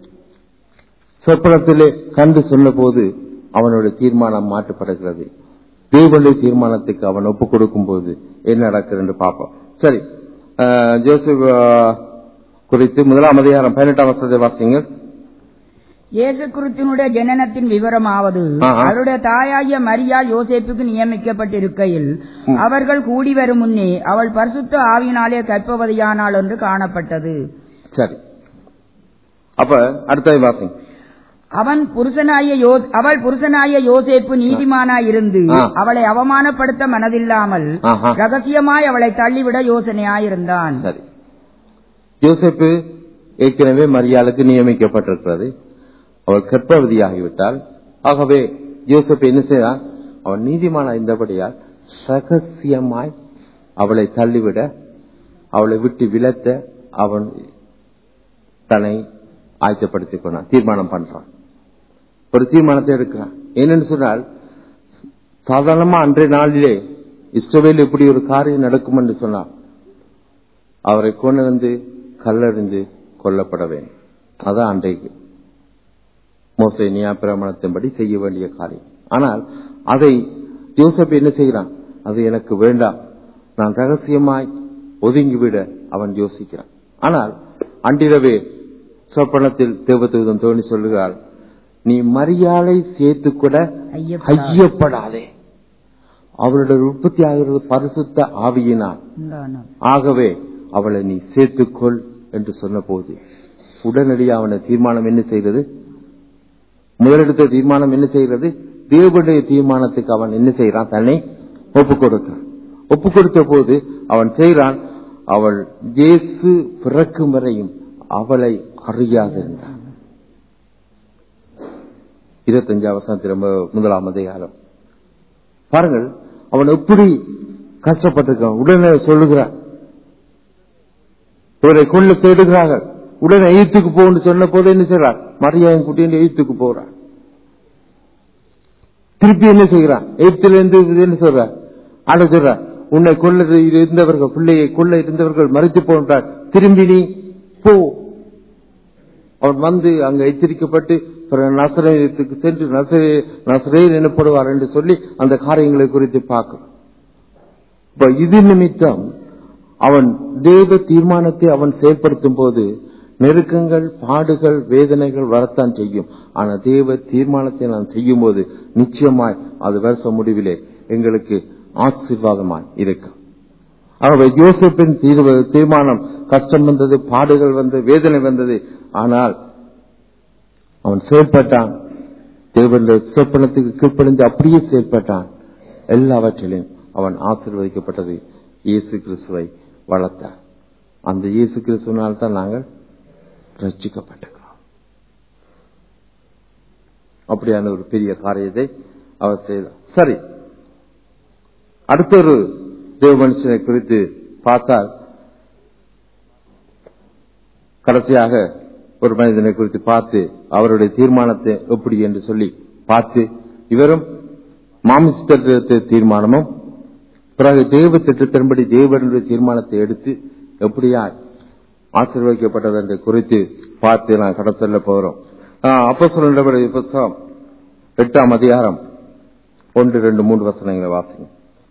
சொப்பனத்திலே கண்டு சொன்னபோது அவனுடைய தீர்மானம் மாற்றப்படுகிறது தேவனுடைய தீர்மானத்துக்கு அவன் ஒப்புக் கொடுக்கும் போது என்ன நடக்குது என்று பார்ப்போம் சரி அஹ், ஜோசப் அஹ், குறித்து முதலாம் அதிகாரம் பதினெட்டாம் வசதி வாசிங்கள் இயேசு கிறிஸ்துவனுடைய ஜனனத்தின் விவரமாவது ஆஹா. அவருடைய தாயாகிய மரியாள் யோசேப்புக்கு நியமிக்கப்பட்டிருக்கையில் அவர்கள் கூடி வரும் முன்னே அவள் பரிசுத்த ஆவியினாலே கற்பவதியானாள் என்று காணப்பட்டது சரி அப்ப அடுத்த வாசிங்க அவன் புருஷனாய யோஸ் அவள் புருஷனாய யோசேப்பு நீதிமானாய் இருந்து ஆ. அவளை அவமானப்படுத்த மனதில்லாமல் ஆஹா. ரகசியமாய் அவளை தள்ளிவிட யோசனையாயிருந்தான் சரி யோசேப்பு ஏற்கனவே மரியாளுக்கு நியமிக்கப்பட்டிருக்கிறது அவள் கற்பவதியாகிவிட்டாள் ஆகவே யோசேப்பு என்ன செய்தான் அவன் நீதிமான இருந்தபடியால் ரகசியமாய் அவளை தள்ளிவிட அவளை விட்டு விலத்த அவன் தன்னை ஆயத்தப்படுத்திக் கொண்டான் தீர்மானம் பண்றான் ஒரு தீர்மானத்தை எடுக்கிறான் என்னன்னு சொன்னால் சாதாரணமா அன்றைய நாளிலே இஸ்ரவேல் இப்படி ஒரு காரியம் நடக்கும் என்று சொன்னார் அவரை கொண்டு வந்து கல்லறிந்து கொல்லப்பட வேண்டும் அதான் அன்றைக்கு மோசை நியாபிரமணத்தின்படி செய்ய வேண்டிய காரியம் ஆனால் அதை யோசப் என்ன செய்கிறான் அது எனக்கு வேண்டாம் நான் ரகசியமாய் ஒதுங்கிவிட அவன் யோசிக்கிறான் ஆனால் அன்றிரவே சொப்பனத்தில் தேவதூதன் தோணி சொல்லுகிறாள் நீ மரியாதை சேர்த்து கூட ஐயப்படாதே. ஐயப்படாதே அவளுடைய உற்பத்தி ஆகிறது பரிசுத்த ஆவியினால் உண்டானாள். ஆகவே அவளை நீ சேர்த்துக்கொள் என்று சொன்னபோது உடனடியாக அவன தீர்மானம் என்ன செய்கிறது முதலெடுத்த தீர்மானம் என்ன செய்கிறது தேவனுடைய தீர்மானத்துக்கு அவன் என்ன செய்யறான் தன்னை ஒப்புக் கொடுக்கிறான் ஒப்புக் கொடுத்த போது அவன் செய்கிறான் அவள் இயேசு பிறக்கும் வரையும் அவளை அறியாதிருந்தான் இருபத்தஞ்சாம் வருஷம் திரும்ப முதலாம் அதிகாரம் பாருங்கள் அவன் எப்படி கஷ்டப்பட்டிருக்கான் உடனே சொல்லுகிறான் இவரை கொள்ள தேடுகிறார்கள் உடனே எய்த்துக்கு போன்னு சொன்ன போது என்ன செய்றார் மரியாதையும் கூட்டிட்டு எய்த்துக்கு போறான் திருப்பி என்ன செய்கிறான் எய்த்துல இருந்து இது என்ன சொல்றார் ஆட சொல்றார் உன்னை கொள்ள இருந்தவர்கள் பிள்ளையை கொள்ள இருந்தவர்கள் மறைத்து போன்றார் திரும்பி நீ போ அவன் வந்து அங்க எச்சரிக்கப்பட்டு பிறகு நசரேயத்துக்கு சென்று நசரே நசரேயர் எனப்படுவார் என்று சொல்லி அந்த காரியங்களை குறித்து பார்க்கும் இப்ப இது நிமித்தம் அவன் தேவ தீர்மானத்தை அவன் செயல்படுத்தும் போது நெருக்கங்கள் பாடுகள் வேதனைகள் வரத்தான் செய்யும் ஆனா தேவ தீர்மானத்தை நான் செய்யும் போது நிச்சயமாய் அது வருஷ முடிவிலே எங்களுக்கு ஆசீர்வாதமாய் இருக்கும் ஆகவே யோசப்பின் தீர்வு- தீர்மானம் கஷ்டம் வந்தது பாடுகள் வந்தது வேதனை வந்தது ஆனால் அவன் செயல்பட்டான் தேவனுடைய சொப்பனத்துக்கு கீழ்ப்படிந்து அப்படியே செயல்பட்டான் எல்லாவற்றிலும் அவன் ஆசீர்வதிக்கப்பட்டது இயேசு கிறிஸ்துவை வளர்த்தார் அந்த இயேசு கிறிஸ்துவனால் தான் நாங்கள் ரட்சிக்கப்பட்டிருக்கிறோம் அப்படியான ஒரு பெரிய காரியத்தை அவர் செய்தார் சரி அடுத்த ஒரு தேவ மனுஷனை குறித்து பார்த்தால் கடைசியாக ஒரு மனிதனை குறித்து பார்த்து அவருடைய தீர்மானத்தை எப்படி என்று சொல்லி பார்த்து இவரும் மாமிசத்திட்ட தீர்மானமும் பிறகு தேவ திட்டத்தின்படி தேவனுடைய தீர்மானத்தை எடுத்து எப்படியா ஆசீர்வதிக்கப்பட்டது என்று குறித்து பார்த்து நான் கடை சொல்ல போகிறோம் அப்போ சொல்ல புஸ்தகம் எட்டாம் அதிகாரம் ஒன்று ரெண்டு மூன்று வசனங்களை வாசிங்க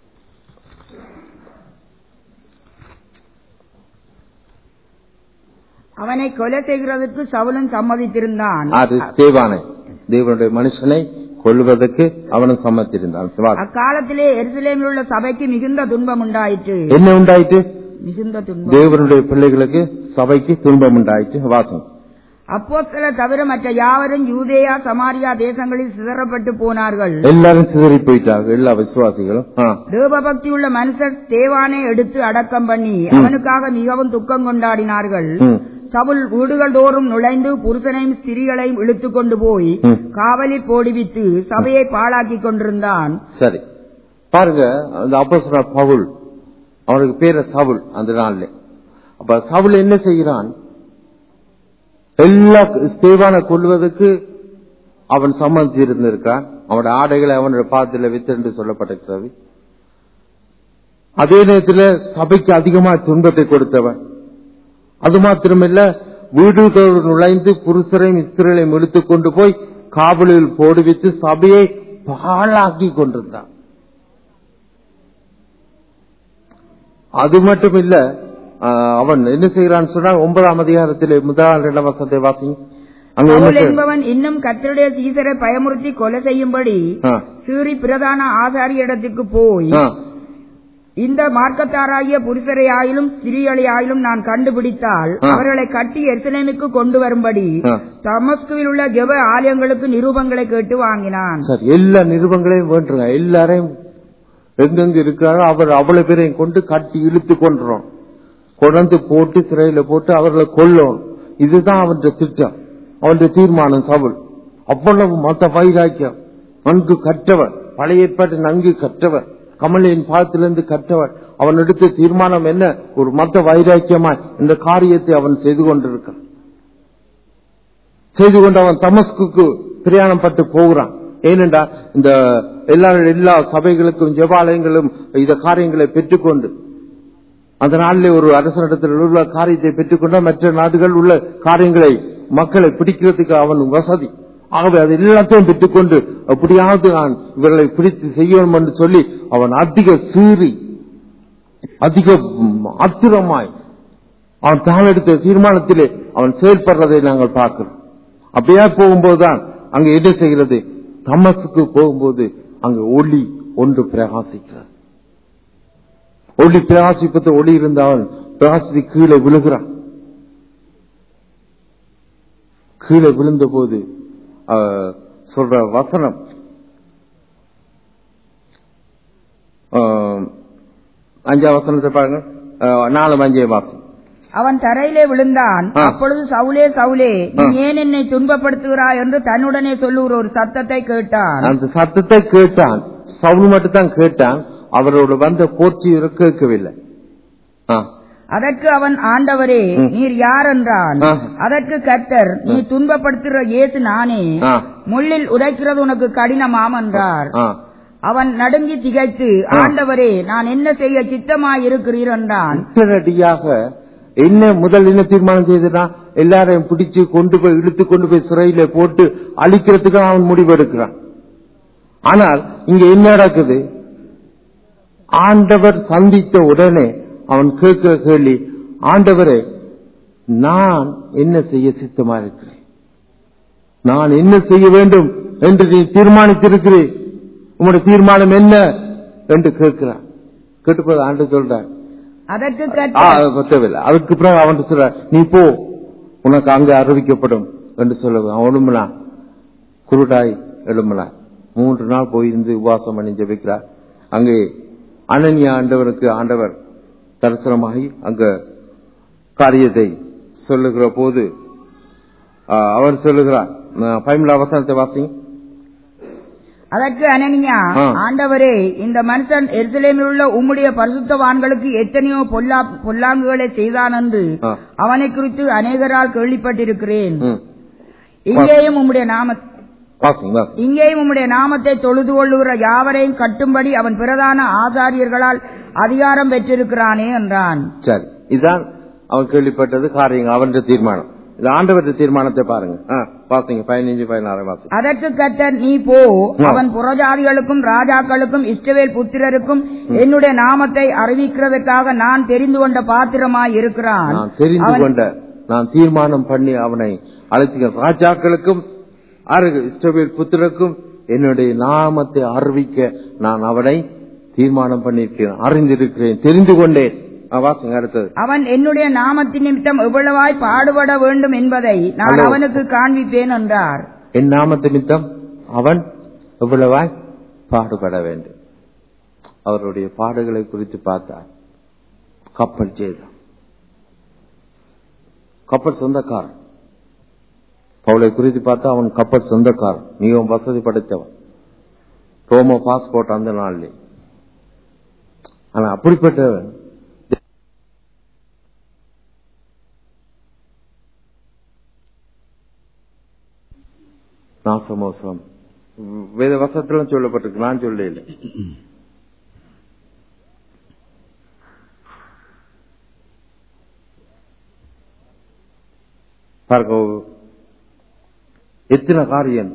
அவனை கொலை செய்கிறதற்கு சவுலன் சம்மதித்திருந்தான் அது தேவானை தேவனுடைய மனுஷனை கொள்வதற்கு அவனும் சம்மத்திருந்தான் வாசி. அக்காலத்திலே எருசலேமில் உள்ள சபைக்கு மிகுந்த துன்பம் உண்டாயிற்று என்ன உண்டாயிட்டு மிகுந்த துன்பம் தேவனுடைய பிள்ளைகளுக்கு சபைக்கு துன்பம் உண்டாயிட்டு வாசம் அப்போஸ்தல தவிர மற்ற யாவரும் யூதேயா சமாரியா தேசங்களில் சிதறப்பட்டு போனார்கள் எல்லாரும் சிதறி போயிட்டாங்க எல்லா விசுவாசிகளும் ஆ. தேவபக்தி உள்ள மனுஷர் தேவானை எடுத்து அடக்கம் பண்ணி அவனுக்காக மிகவும் துக்கம் கொண்டாடினார்கள் ம். சவுல் வீடுகள் தோறும் நுழைந்து புருஷனையும் ஸ்திரீகளையும் இழுத்துக் கொண்டு போய் ம். காவலில் போடுவித்து சபையை பாழாக்கிக் கொண்டிருந்தான் சரி பாருங்க அந்த அப்போஸ்தலர் பவுல் அவனுக்கு பேர சவுல் அந்த நாள்ல அப்ப சவுல் என்ன செய்கிறான் எல்லா ஸ்தேவானை கொள்வதற்கு அவன் சம்மதி இருந்திருக்கான் அவனுடைய ஆடைகளை அவனுடைய பாதத்தில் வித்து என்று சொல்லப்பட்டிருக்கிறது அதே நேரத்தில் சபைக்கு அதிகமாக துன்பத்தை கொடுத்தவன் அது மாத்திரமல்ல வீடு தோறும் நுழைந்து புருஷரையும் ஸ்திரரையும் இழுத்துக் கொண்டு போய் காவலில் போடுவித்து சபையை பாழாக்கி கொண்டிருந்தான் அது மட்டும் இல்ல ஆஹ், அவன் என்ன செய்கிறான்னு சொன்னா ஒன்பதாம் அதிகாரத்திலே முதலாம் இரண்டாம் வசத்தை வாசிங்க அங்க என்ன பவுல் செய்- என்பவன் இன்னும் கர்த்தருடைய சீசரை பயமுறுத்தி கொலை செய்யும்படி ஆ, சீறி பிரதான ஆசாரியரிடத்துக்கு போய் ஆ, இந்த மார்க்கத்தாராகிய புருஷரை ஆயிலும் ஸ்திரீகளை ஆயிலும் நான் கண்டுபிடித்தால் ஆ. அவர்களை கட்டி எருசலேமுக்கு கொண்டு வரும்படி ஆ. தமஸ்குவில் உள்ள ஜெப ஆலயங்களுக்கு நிரூபங்களை கேட்டு வாங்கினான் சரி எல்லா நிருபங்களையும் வேண்டுங்க எல்லாரையும் எங்கெங்க இருக்கிறாரோ அவர் அவ்வளவு பேரையும் கொண்டு கட்டி இழுத்து கொண்டுறோம் கொண்டு போட்டு சிறையில போட்டு அவர்களை கொல்லணும் இதுதான் அவன் திட்டம் அவன் தீர்மானம் சவுல் அவ்வளவு மத வைராக்கியம் நன்கு கற்றவன் பழைய ஏற்பாட்டு நன்கு கற்றவன் கமலின் பாதத்திலிருந்து கற்றவன் அவன் எடுத்த தீர்மானம் என்ன ஒரு மத வைராக்கியமாய் இந்த காரியத்தை அவன் செய்து கொண்டிருக்கான் செய்து கொண்டு அவன் தமஸ்குக்கு பிரயாணம் பட்டு போகிறான் ஏனென்றா இந்த எல்லா எல்லா சபைகளுக்கும் ஜெபாலயங்களும் இந்த காரியங்களை பெற்றுக்கொண்டு அந்த நாளிலே ஒரு அரசனிடத்தில் உள்ள காரியத்தை பெற்றுக்கொண்ட மற்ற நாடுகள் உள்ள காரியங்களை மக்களை பிடிக்கிறதுக்கு அவன் வசதி ஆகவே அது எல்லாத்தையும் பெற்றுக்கொண்டு அப்படியாவது நான் இவர்களை பிடித்து செய்யணும் என்று சொல்லி அவன் அதிக சீறி அதிக ம், ஆத்திரமாய் அவன் தான் எடுத்த தீர்மானத்திலே அவன் செயல்படுறதை நாங்கள் பார்க்கிறோம் அப்படியே போகும்போதுதான் அங்க என்ன செய்கிறது தமசுக்கு போகும்போது அங்க ஒளி ஒன்று பிரகாசிக்கிறது ஒளி பிரகாசிப்பது ஒளி இருந்தால் பிரகாசி கீழே விழுகிறான் கீழே விழுந்த போது சொல்ற வசனம் ஆஹ், அஞ்சாம் வசனத்தை பாருங்க ஆஹ், நாலு அஞ்சே வாசம் அவன் தரையிலே விழுந்தான் ஆ. அப்பொழுது சவுலே சவுலே நீ ஆ. ஏன் என்னை துன்பப்படுத்துகிறாய் என்று தன்னுடனே சொல்லுகிற ஒரு சத்தத்தை கேட்டான் அந்த சத்தத்தை கேட்டான் சவுல் மட்டும் தான் கேட்டான் அவரோட வந்த போற்றி கேட்கவில்லை ஆ, அதற்கு அவன் ஆண்டவரே ம். நீர் யார் என்றான் ஆ. அதற்கு கர்த்தர் நீ துன்பப்படுத்துகிற இயேசு நானே ஆ, முள்ளில் உதைக்கிறது உனக்கு கடினமாம் என்றார் ஆ. அவன் நடுங்கி திகைத்து ஆ. ஆண்டவரே நான் என்ன செய்ய சித்தமாயிருக்கிறீர் என்றான் உடனடியாக என்ன முதல் என்ன தீர்மானம் செய்தனா எல்லாரையும் பிடிச்சு கொண்டு போய் இழுத்து கொண்டு போய் சிறையில போட்டு அழிக்கிறதுக்கு அவன் முடிவெடுக்கிறான் ஆனால் இங்க என்ன நடக்குது ஆண்டவர் சந்தித்த உடனே அவன் கேட்கிற கேள்வி ஆண்டவரே நான் என்ன செய்ய சித்தமா இருக்கிறேன் நான் என்ன செய்ய வேண்டும் என்று நீ தீர்மானித்திருக்கிறேன் உங்களுடைய தீர்மானம் என்ன என்று கேட்கிறான் கேட்டுப்போது ஆண்டு சொல்றார் அதற்கு ஆ, கர்த்தர் அது பத்தவில்லை அதுக்கு பிறகு அவன் சொல்ற நீ போ உனக்கு அங்க அறிவிக்கப்படும் என்று சொல்லுவான் அவன் எழும்புனா குருடாய் எழும்புனா மூன்று நாள் போயிருந்து உபவாசம் பண்ணி ஜெபிக்கிறார் அங்கே அனன்யா ஆண்டவருக்கு ஆண்டவர் தரிசனமாகி அங்க காரியத்தை சொல்லுகிற போது ஆ, அவர் சொல்லுகிறார் பைமலா வசனத்தை வாசிங்க அதற்கு அனனியா ஆ. ஆண்டவரே இந்த மனுஷன் எருசலேமில் உள்ள உம்முடைய பரிசுத்தவான்களுக்கு எத்தனையோ பொல்லா பொல்லாங்குகளை செய்தான் என்று ஆ. அவனை குறித்து அநேகரால் கேள்விப்பட்டிருக்கிறேன் ம். இங்கேயும் உம்முடைய நாம வாசிங்க வாசிங்க இங்கேயும் உம்முடைய நாமத்தை தொழுது கொள்ளுகிற யாவரையும் கட்டும்படி அவன் பிரதான ஆசாரியர்களால் அதிகாரம் பெற்றிருக்கிறானே என்றான் சரி இதுதான் அவன் கேள்விப்பட்டது காரியங்கள் அவன் தீர்மானம் இது ஆண்டவருடைய தீர்மானத்தை பாருங்க ஆ, வாசிங்க பதினஞ்சு பதினாறு வாசிங்க அதற்கு கர்த்தர் நீ போ ஆ. அவன் புறஜாதிகளுக்கும் ராஜாக்களுக்கும் இஷ்டவேல் புத்திரருக்கும் என்னுடைய நாமத்தை அறிவிக்கிறதுக்காக நான் தெரிந்து கொண்ட பாத்திரமாய் இருக்கிறான் நான் தெரிந்து அவன் கொண்ட நான் தீர்மானம் பண்ணி அவனை அழைத்துக்க ராஜாக்களுக்கும் அருகு- இஸ்ரவேல் புத்திரருக்கும் என்னுடைய நாமத்தை அறிவிக்க நான் அவனை தீர்மானம் பண்ணியிருக்கிறேன் அறிந்திருக்கிறேன் தெரிந்து கொண்டேன் ஆ, வாசிங்க அடுத்தது அவன் என்னுடைய நாமத்தின் நிமித்தம் எவ்வளவாய் பாடுபட வேண்டும் என்பதை நான் ஹலோ. அவனுக்கு காண்பிப்பேன் என்றார் என் நாமத்து நிமித்தம் அவன் எவ்வளவாய் பாடுபட வேண்டும் அவருடைய பாடுகளை குறித்து பார்த்தார் கப்பல் செய்தான் கப்பல் சொந்தக்காரன் பவுலை குறித்து பார்த்தா அவன் கப்பல் சொந்தக்காரன் மிகவும் வசதி படைத்தவன் ரோமோ பாஸ்போர்ட் அந்த நாள்லே ஆனா அப்படிப்பட்டவன் நாசமோசம் வேத வசத்துல சொல்லப்பட்டிருக்கு நான் சொல்ல இல்லை பாருங்க எத்தனை காரியம்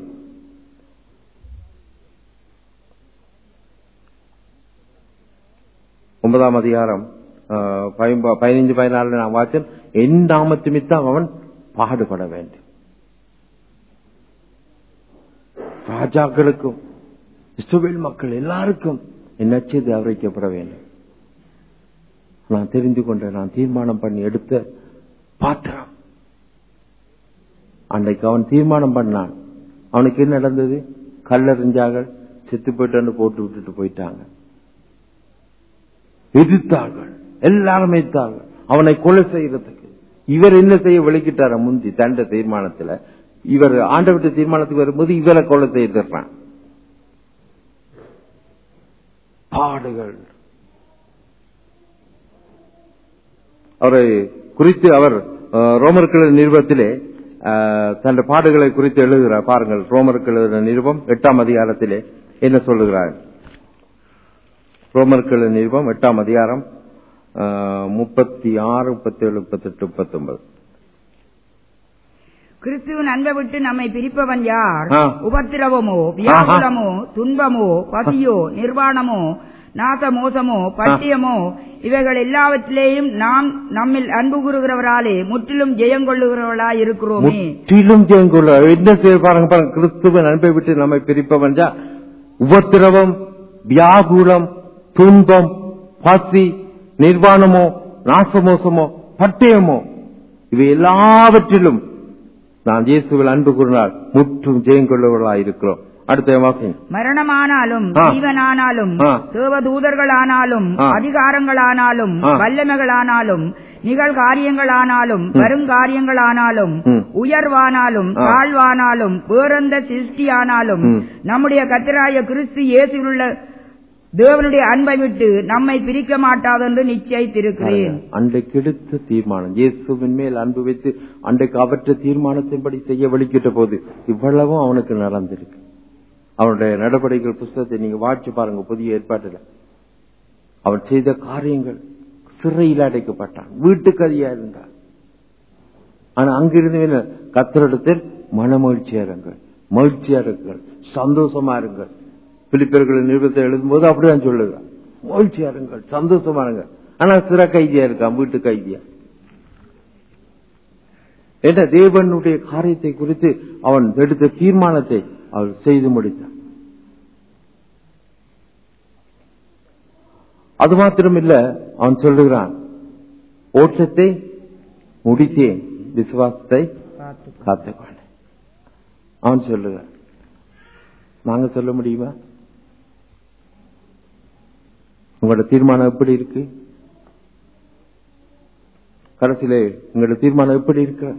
ஒன்பதாம் அதிகாரம் அஹ், பயன்ப- பதினைஞ்சு பதினாலு நான் வாச்சேன் என் நாமத்துமித்தான் அவன் பாடுபட வேண்டும் ராஜாக்களுக்கும் இஸ்ரவேல் மக்கள் எல்லாருக்கும் என் நச்சது அறிவிக்கப்பட வேண்டும் நான் தெரிந்து கொண்ட நான் தீர்மானம் பண்ணி எடுத்த பாத்திரம் அன்னைக்கு அவன் தீர்மானம் பண்ணான் அவனுக்கு என்ன நடந்தது கல்லறிஞ்சார்கள் செத்து போயிட்டு போட்டு விட்டுட்டு போயிட்டாங்க எதிர்த்தார்கள் எல்லாரும் எதிர்த்தார்கள் அவனை கொலை செய்யறதுக்கு இவர் என்ன செய்ய விளக்கிட்டார முந்தி தண்ட தீர்மானத்துல இவர் ஆண்டவட்ட தீர்மானத்துக்கு வரும்போது இவரை கொலை செய்திருப்பான் பாடுகள் அவரை குறித்து அவர் அஹ், ரோமர்கள் நிருபத்திலே அஹ், தன் பாடுகளை குறித்து எழுதுகிறார் பாருங்கள் ரோமர்கள் நிருபம் எட்டாம் அதிகாரத்திலே என்ன சொல்லுகிறார் ரோமர்கள் நிருபம் எட்டாம் அதிகாரம் அஹ், முப்பத்தி ஆறு முப்பத்தி ஏழு முப்பத்தெட்டு முப்பத்தொன்பது கிறிஸ்துவின் அன்பை விட்டு நம்மை பிரிப்பவன் யார் ஆ. உபத்திரவமோ வியாகுலமோ துன்பமோ பசியோ நிர்வாணமோ நாசமோசமோ பட்டியமோ இவைகள் எல்லாவற்றிலேயும் நாம் நம்மில் அன்பு கூறுகிறவராலே முற்றிலும் ஜெயங்கொள்ளுகிறவர்களாய் இருக்கிறோமே முற்றிலும் ஜெயங்கொள்ள என்ன செய்ய பாருங்க பாருங்க கிறிஸ்துவன் அன்பை விட்டு நம்மை பிரிப்பவன் யார்? உபத்திரவம் வியாகுலம் துன்பம் பசி நிர்வாணமோ நாசமோசமோ பட்டயமோ இவை எல்லாவற்றிலும் நான் இயேசுவில் அன்பு கூறினால் முற்றும் ஜெயங்கொள்ளவர்களாய் இருக்கிறோம் அடுத்த வாசி மரணமானாலும் ஆ. ஜீவனானாலும் ஆ. தேவதூதர்களானாலும் ஆ. அதிகாரங்களானாலும் ஆ. வல்லமைகளானாலும் நிகழ்காரியங்களானாலும் வருங்காரியங்களானாலும் ம். உயர்வானாலும் ஆ. தாழ்வானாலும் வேறெந்த சிருஷ்டியானாலும் ம். நம்முடைய கத்திராய கிறிஸ்து இயேசுள்ள தேவனுடைய அன்பை விட்டு நம்மை பிரிக்க மாட்டாதென்று நிச்சயித்திருக்கிறேன் அன்றைக்கு எடுத்த தீர்மானம் இயேசுவின் மேல் அன்பு வைத்து அன்றைக்கு அவற்ற தீர்மானத்தின்படி செய்ய வலிக்கிட்ட போது இவ்வளவும் அவனுக்கு நடந்திருக்கு அவனுடைய நடவடிக்கைகள் புஸ்தகத்தை நீங்க வாட்சி பாருங்க புதிய ஏற்பாட்டுல அவன் செய்த காரியங்கள் சிறையில் அடைக்கப்பட்டான் வீட்டுக்கு அதிகா இருந்தான் ஆனா அங்கிருந்து கத்தரிடத்தில் மனமகிழ்ச்சியா இருங்கள் மகிழ்ச்சியா இருங்கள் சந்தோஷமா இருங்கள் பிலிப்பர்கள் நிருபத்தை எழுதும்போது அப்படிதான் சொல்லுகிறான் மகிழ்ச்சியா இருங்கள் சந்தோஷமா இருங்கள் ஆனா சிற கைதியா இருக்கான் வீட்டு கைதியா என்ற தேவனுடைய காரியத்தை குறித்து அவன் எடுத்த தீர்மானத்தை அவள் செய்து முடித்தான் அது மாத்திரமில்ல அவன் சொல்லுகிறான் ஓட்டத்தை முடித்தேன் விசுவாசத்தை காத்துக்கொண்டேன் அவன் சொல்லுகிறான் நாங்க சொல்ல முடியுமா உங்களோட தீர்மானம் எப்படி இருக்கு கடைசியிலே உங்களோட தீர்மானம் எப்படி இருக்கு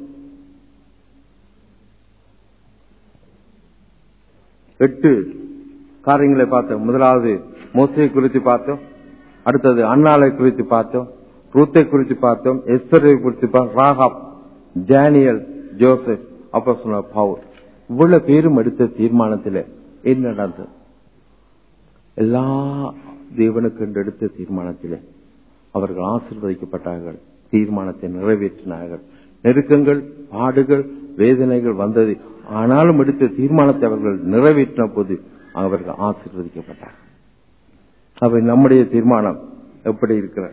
எட்டு காரியங்களை பார்த்தோம் முதலாவது மோசையை குறித்து பார்த்தோம் அடுத்தது அண்ணாலை குறித்து பார்த்தோம் ரூத்தை குறித்து பார்த்தோம் எஸ்தரை குறித்து பார்த்தோம் ராகாப் ஜானியல் ஜோசப் அப்ப சொன்ன பவுல் இவ்வளவு பேரும் எடுத்த தீர்மானத்தில் என்ன நடந்தது எல்லா தேவனுக்கு என்று எடுத்த தீர்மானத்திலே அவர்கள் ஆசிர்வதிக்கப்பட்டார்கள் தீர்மானத்தை நிறைவேற்றினார்கள் நெருக்கங்கள் பாடுகள் வேதனைகள் வந்தது ஆனாலும் எடுத்த தீர்மானத்தை அவர்கள் நிறைவேற்றின போது அவர்கள் ஆசீர்வதிக்கப்பட்டார்கள் அவை நம்முடைய தீர்மானம் எப்படி இருக்கிறது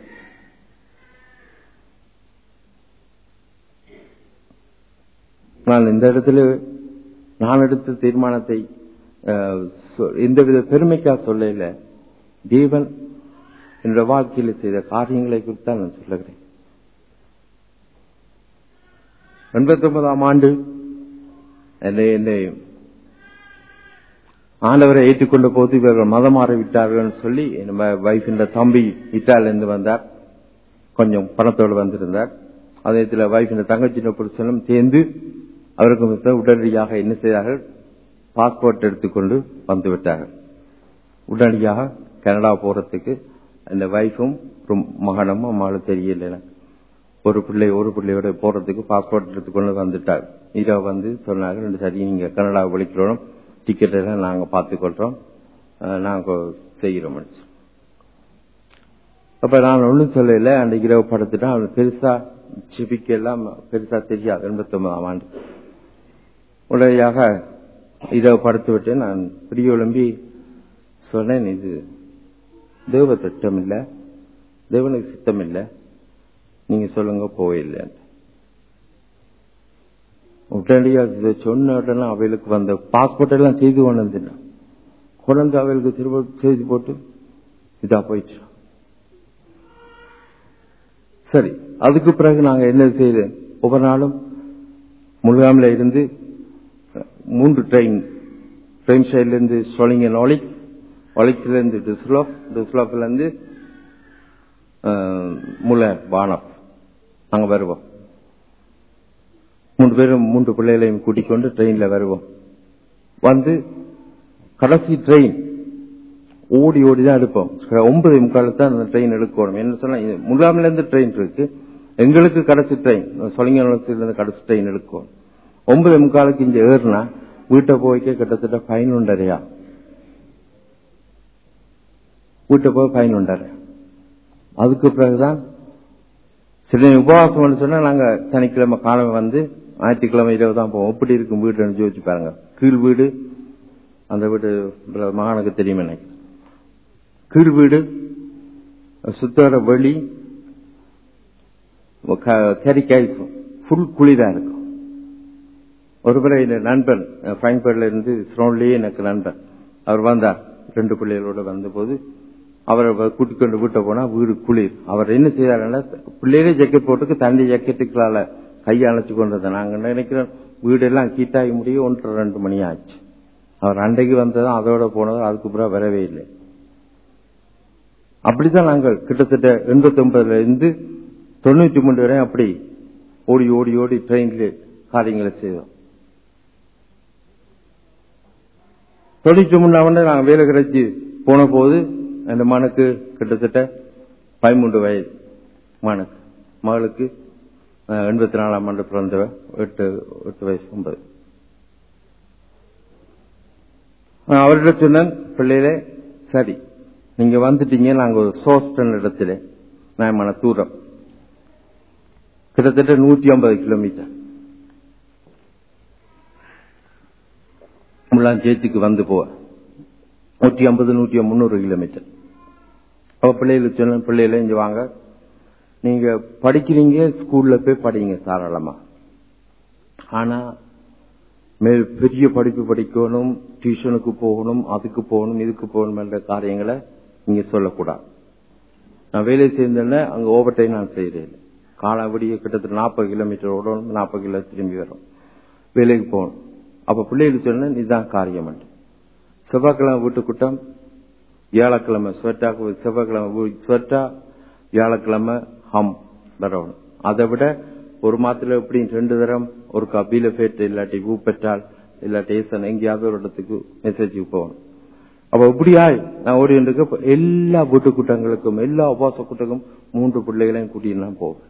நான் இந்த இடத்துல நான் எடுத்த தீர்மானத்தை அஹ், சொ- எந்தவித பெருமைக்காக சொல்லல தேவன் என்னுடைய வாழ்க்கையில் செய்த காரியங்களை குறித்து தான் நான் சொல்லுகிறேன் எண்பத்தி ஒன்பதாம் ஆண்டு என்னை என்னை ஆண்டவரை ஏற்றுக்கொண்ட போது இவர்கள் மதம் மாறி விட்டார்கள் சொல்லி என் வைஃபின் தம்பி இட்டாலிருந்து வந்தார் கொஞ்சம் பணத்தோடு வந்திருந்தார் அதே நேரத்தில் வைஃபின் தங்கச்சின புருஷனும் சேர்ந்து அவருக்கு மிக உடனடியாக என்ன செய்தார்கள் பாஸ்போர்ட் எடுத்துக்கொண்டு வந்து விட்டார்கள் உடனடியாக கனடா போறதுக்கு அந்த வைஃபும் ஒரு மகனும் அம்மாவும் தெரியல எனக்கு ஒரு பிள்ளை ஒரு பிள்ளையோட போறதுக்கு பாஸ்போர்ட் எடுத்துக்கொண்டு வந்துட்டார் இரவு வந்து சொன்னாங்க ரெண்டு சரி நீங்க கனடா விழிக்கிறோம் டிக்கெட் எல்லாம் நாங்க பார்த்துக்கொள்றோம் அஹ், நாங்க செய்கிறோம் அப்ப நான் ஒண்ணும் சொல்லல அந்த இரவு படுத்துட்டா அவன் பெருசா சிபிக்கு எல்லாம் பெருசா தெரியாது எண்பத்தி ஒன்பதாம் ஆண்டு உடனடியாக இரவு படுத்து விட்டு நான் பிரிய எழும்பி சொன்னேன் இது தேவ திட்டம் இல்ல தேவனுக்கு சித்தம் இல்ல நீங்க சொல்லுங்க போயில்லை உடனடியாக இதை சொன்ன உடனே அவைகளுக்கு வந்த பாஸ்போர்ட் எல்லாம் செய்து கொண்டு வந்துட்டேன் கொண்டு வந்து அவைகளுக்கு திரும்ப செய்து போட்டு இதா போயிட்டு சரி அதுக்கு பிறகு நாங்க என்ன செய்து ஒவ்வொரு நாளும் முழுகாமில் இருந்து மூன்று ட்ரெயின் ட்ரெயின் சைட்ல இருந்து சோலிங்கன் ஒலிக்ஸ் ஒலிக்ஸ்ல இருந்து டிஸ்லாப் டிஸ்லாப்ல இருந்து முல்லை வானப் நாங்க வருவோம் மூன்று பேரும் மூன்று பிள்ளைகளையும் கூட்டிக் கொண்டு ட்ரெயின்ல வருவோம் வந்து கடைசி ட்ரெயின் ஓடி ஓடி தான் எடுப்போம் ஒன்பது முக்காலுக்கு தான் அந்த ட்ரெயின் எடுக்கணும் என்ன சொன்னா இது முகாமில இருந்து ட்ரெயின் இருக்கு எங்களுக்கு கடைசி ட்ரெயின் சொலிங்கத்துல இருந்து கடைசி ட்ரெயின் எடுக்கும் ஒன்பது முக்காலுக்கு இங்க ஏறினா வீட்டை போய்க்க கிட்டத்தட்ட பதினொன்றரையா வீட்டை போய் பதினொன்றரை அதுக்கு பிறகுதான் சில உபவாசம் சொன்னா நாங்க சனிக்கிழமை காலமை வந்து ஞாயிற்றுக்கிழமை இரவு தான் போவோம் எப்படி இருக்கும் வீடு யோசிச்சு பாருங்க கீழ் வீடு அந்த வீடு மகானுக்கு தெரியும் எனக்கு கீழ் வீடு சுத்தர வெளி கரிக்காய் ஃபுல் குளிரா இருக்கும் ஒரு முறை இந்த நண்பன் பிராங்க்பர்ட்ல இருந்து ஸ்ரோன்லயே எனக்கு நண்பன் அவர் வந்தார் ரெண்டு பிள்ளைகளோட வந்தபோது அவரை கூட்டிக் கொண்டு வீட்டை போனா வீடு குளிர் அவர் என்ன செய்யறாருன்னா பிள்ளைகளே ஜாக்கெட் போட்டுக்கு தண்ணி ஜாக்கெட்டுக்களால கையை அணைச்சு கொண்டது நாங்க நினைக்கிறோம் வீடெல்லாம் கீட்டாகி முடிய ஒன்றரை ரெண்டு மணி ஆச்சு அவர் அன்றைக்கு வந்ததும் அதோட போனதும் அதுக்கு பிறகு வரவே இல்லை அப்படித்தான் நாங்கள் கிட்டத்தட்ட எண்பத்தி ஒன்பதுல இருந்து தொண்ணூத்தி மூணு வரை அப்படி ஓடி ஓடி ஓடி ட்ரெயின்ல காரியங்களை செய்தோம் தொண்ணூத்தி மூணாவது நாங்கள் வேலை கிடைச்சி போன போது அந்த மனுக்கு கிட்டத்தட்ட பதிமூன்று வயது மனுக்கு மகளுக்கு எண்பத்தி நாலாம் ஆண்டு பிறந்தவ எட்டு எட்டு வயசு ஒன்பது அவர்கிட்ட சொன்னேன் பிள்ளையிலே சரி நீங்க வந்துட்டீங்க நாங்க ஒரு சோஸ்டன் இடத்துல நியாயமான தூரம் கிட்டத்தட்ட நூத்தி ஐம்பது கிலோமீட்டர் முள்ளாஞ்சேச்சிக்கு வந்து போவ நூற்றி ஐம்பது நூற்றி முந்நூறு கிலோமீட்டர் அவ பிள்ளைகளுக்கு சொன்ன பிள்ளைகள இங்க வாங்க நீங்க படிக்கிறீங்க ஸ்கூல்ல போய் படிங்க தாராளமா ஆனா மேல் பெரிய படிப்பு படிக்கணும் டியூஷனுக்கு போகணும் அதுக்கு போகணும் இதுக்கு போகணும் என்ற காரியங்களை நீங்க சொல்லக்கூடாது நான் வேலை செய்தேன்னா அங்க ஓவர் டைம் நான் செய்யறேன் காலாவடிய கிட்டத்தட்ட நாற்பது கிலோமீட்டர் ஓடணும் நாற்பது கிலோ திரும்பி வரும் வேலைக்கு போகணும் அப்ப பிள்ளைகளுக்கு சொன்ன இதுதான் காரியம் செவ்வாய்க்கிழமை வீட்டு கூட்டம் வியாழக்கிழமை ஸ்வெட்டா செவ்வாய்க்கிழமை ஸ்வெட்டா வியாழக்கிழமை ஹம் வரணும் அதை விட ஒரு மாதத்துல எப்படி ரெண்டு தரம் ஒரு கபில ஃபேட் இல்லாட்டி ஊ பெற்றால் இல்லாட்டி ஏசன் எங்கேயாவது ஒரு இடத்துக்கு மெசேஜுக்கு போகணும் அப்ப இப்படியாய் நான் ஓடி இருக்க எல்லா வீட்டு கூட்டங்களுக்கும் எல்லா உபவாச கூட்டங்களும் மூன்று பிள்ளைகளையும் கூட்டிட்டு நான் போவேன்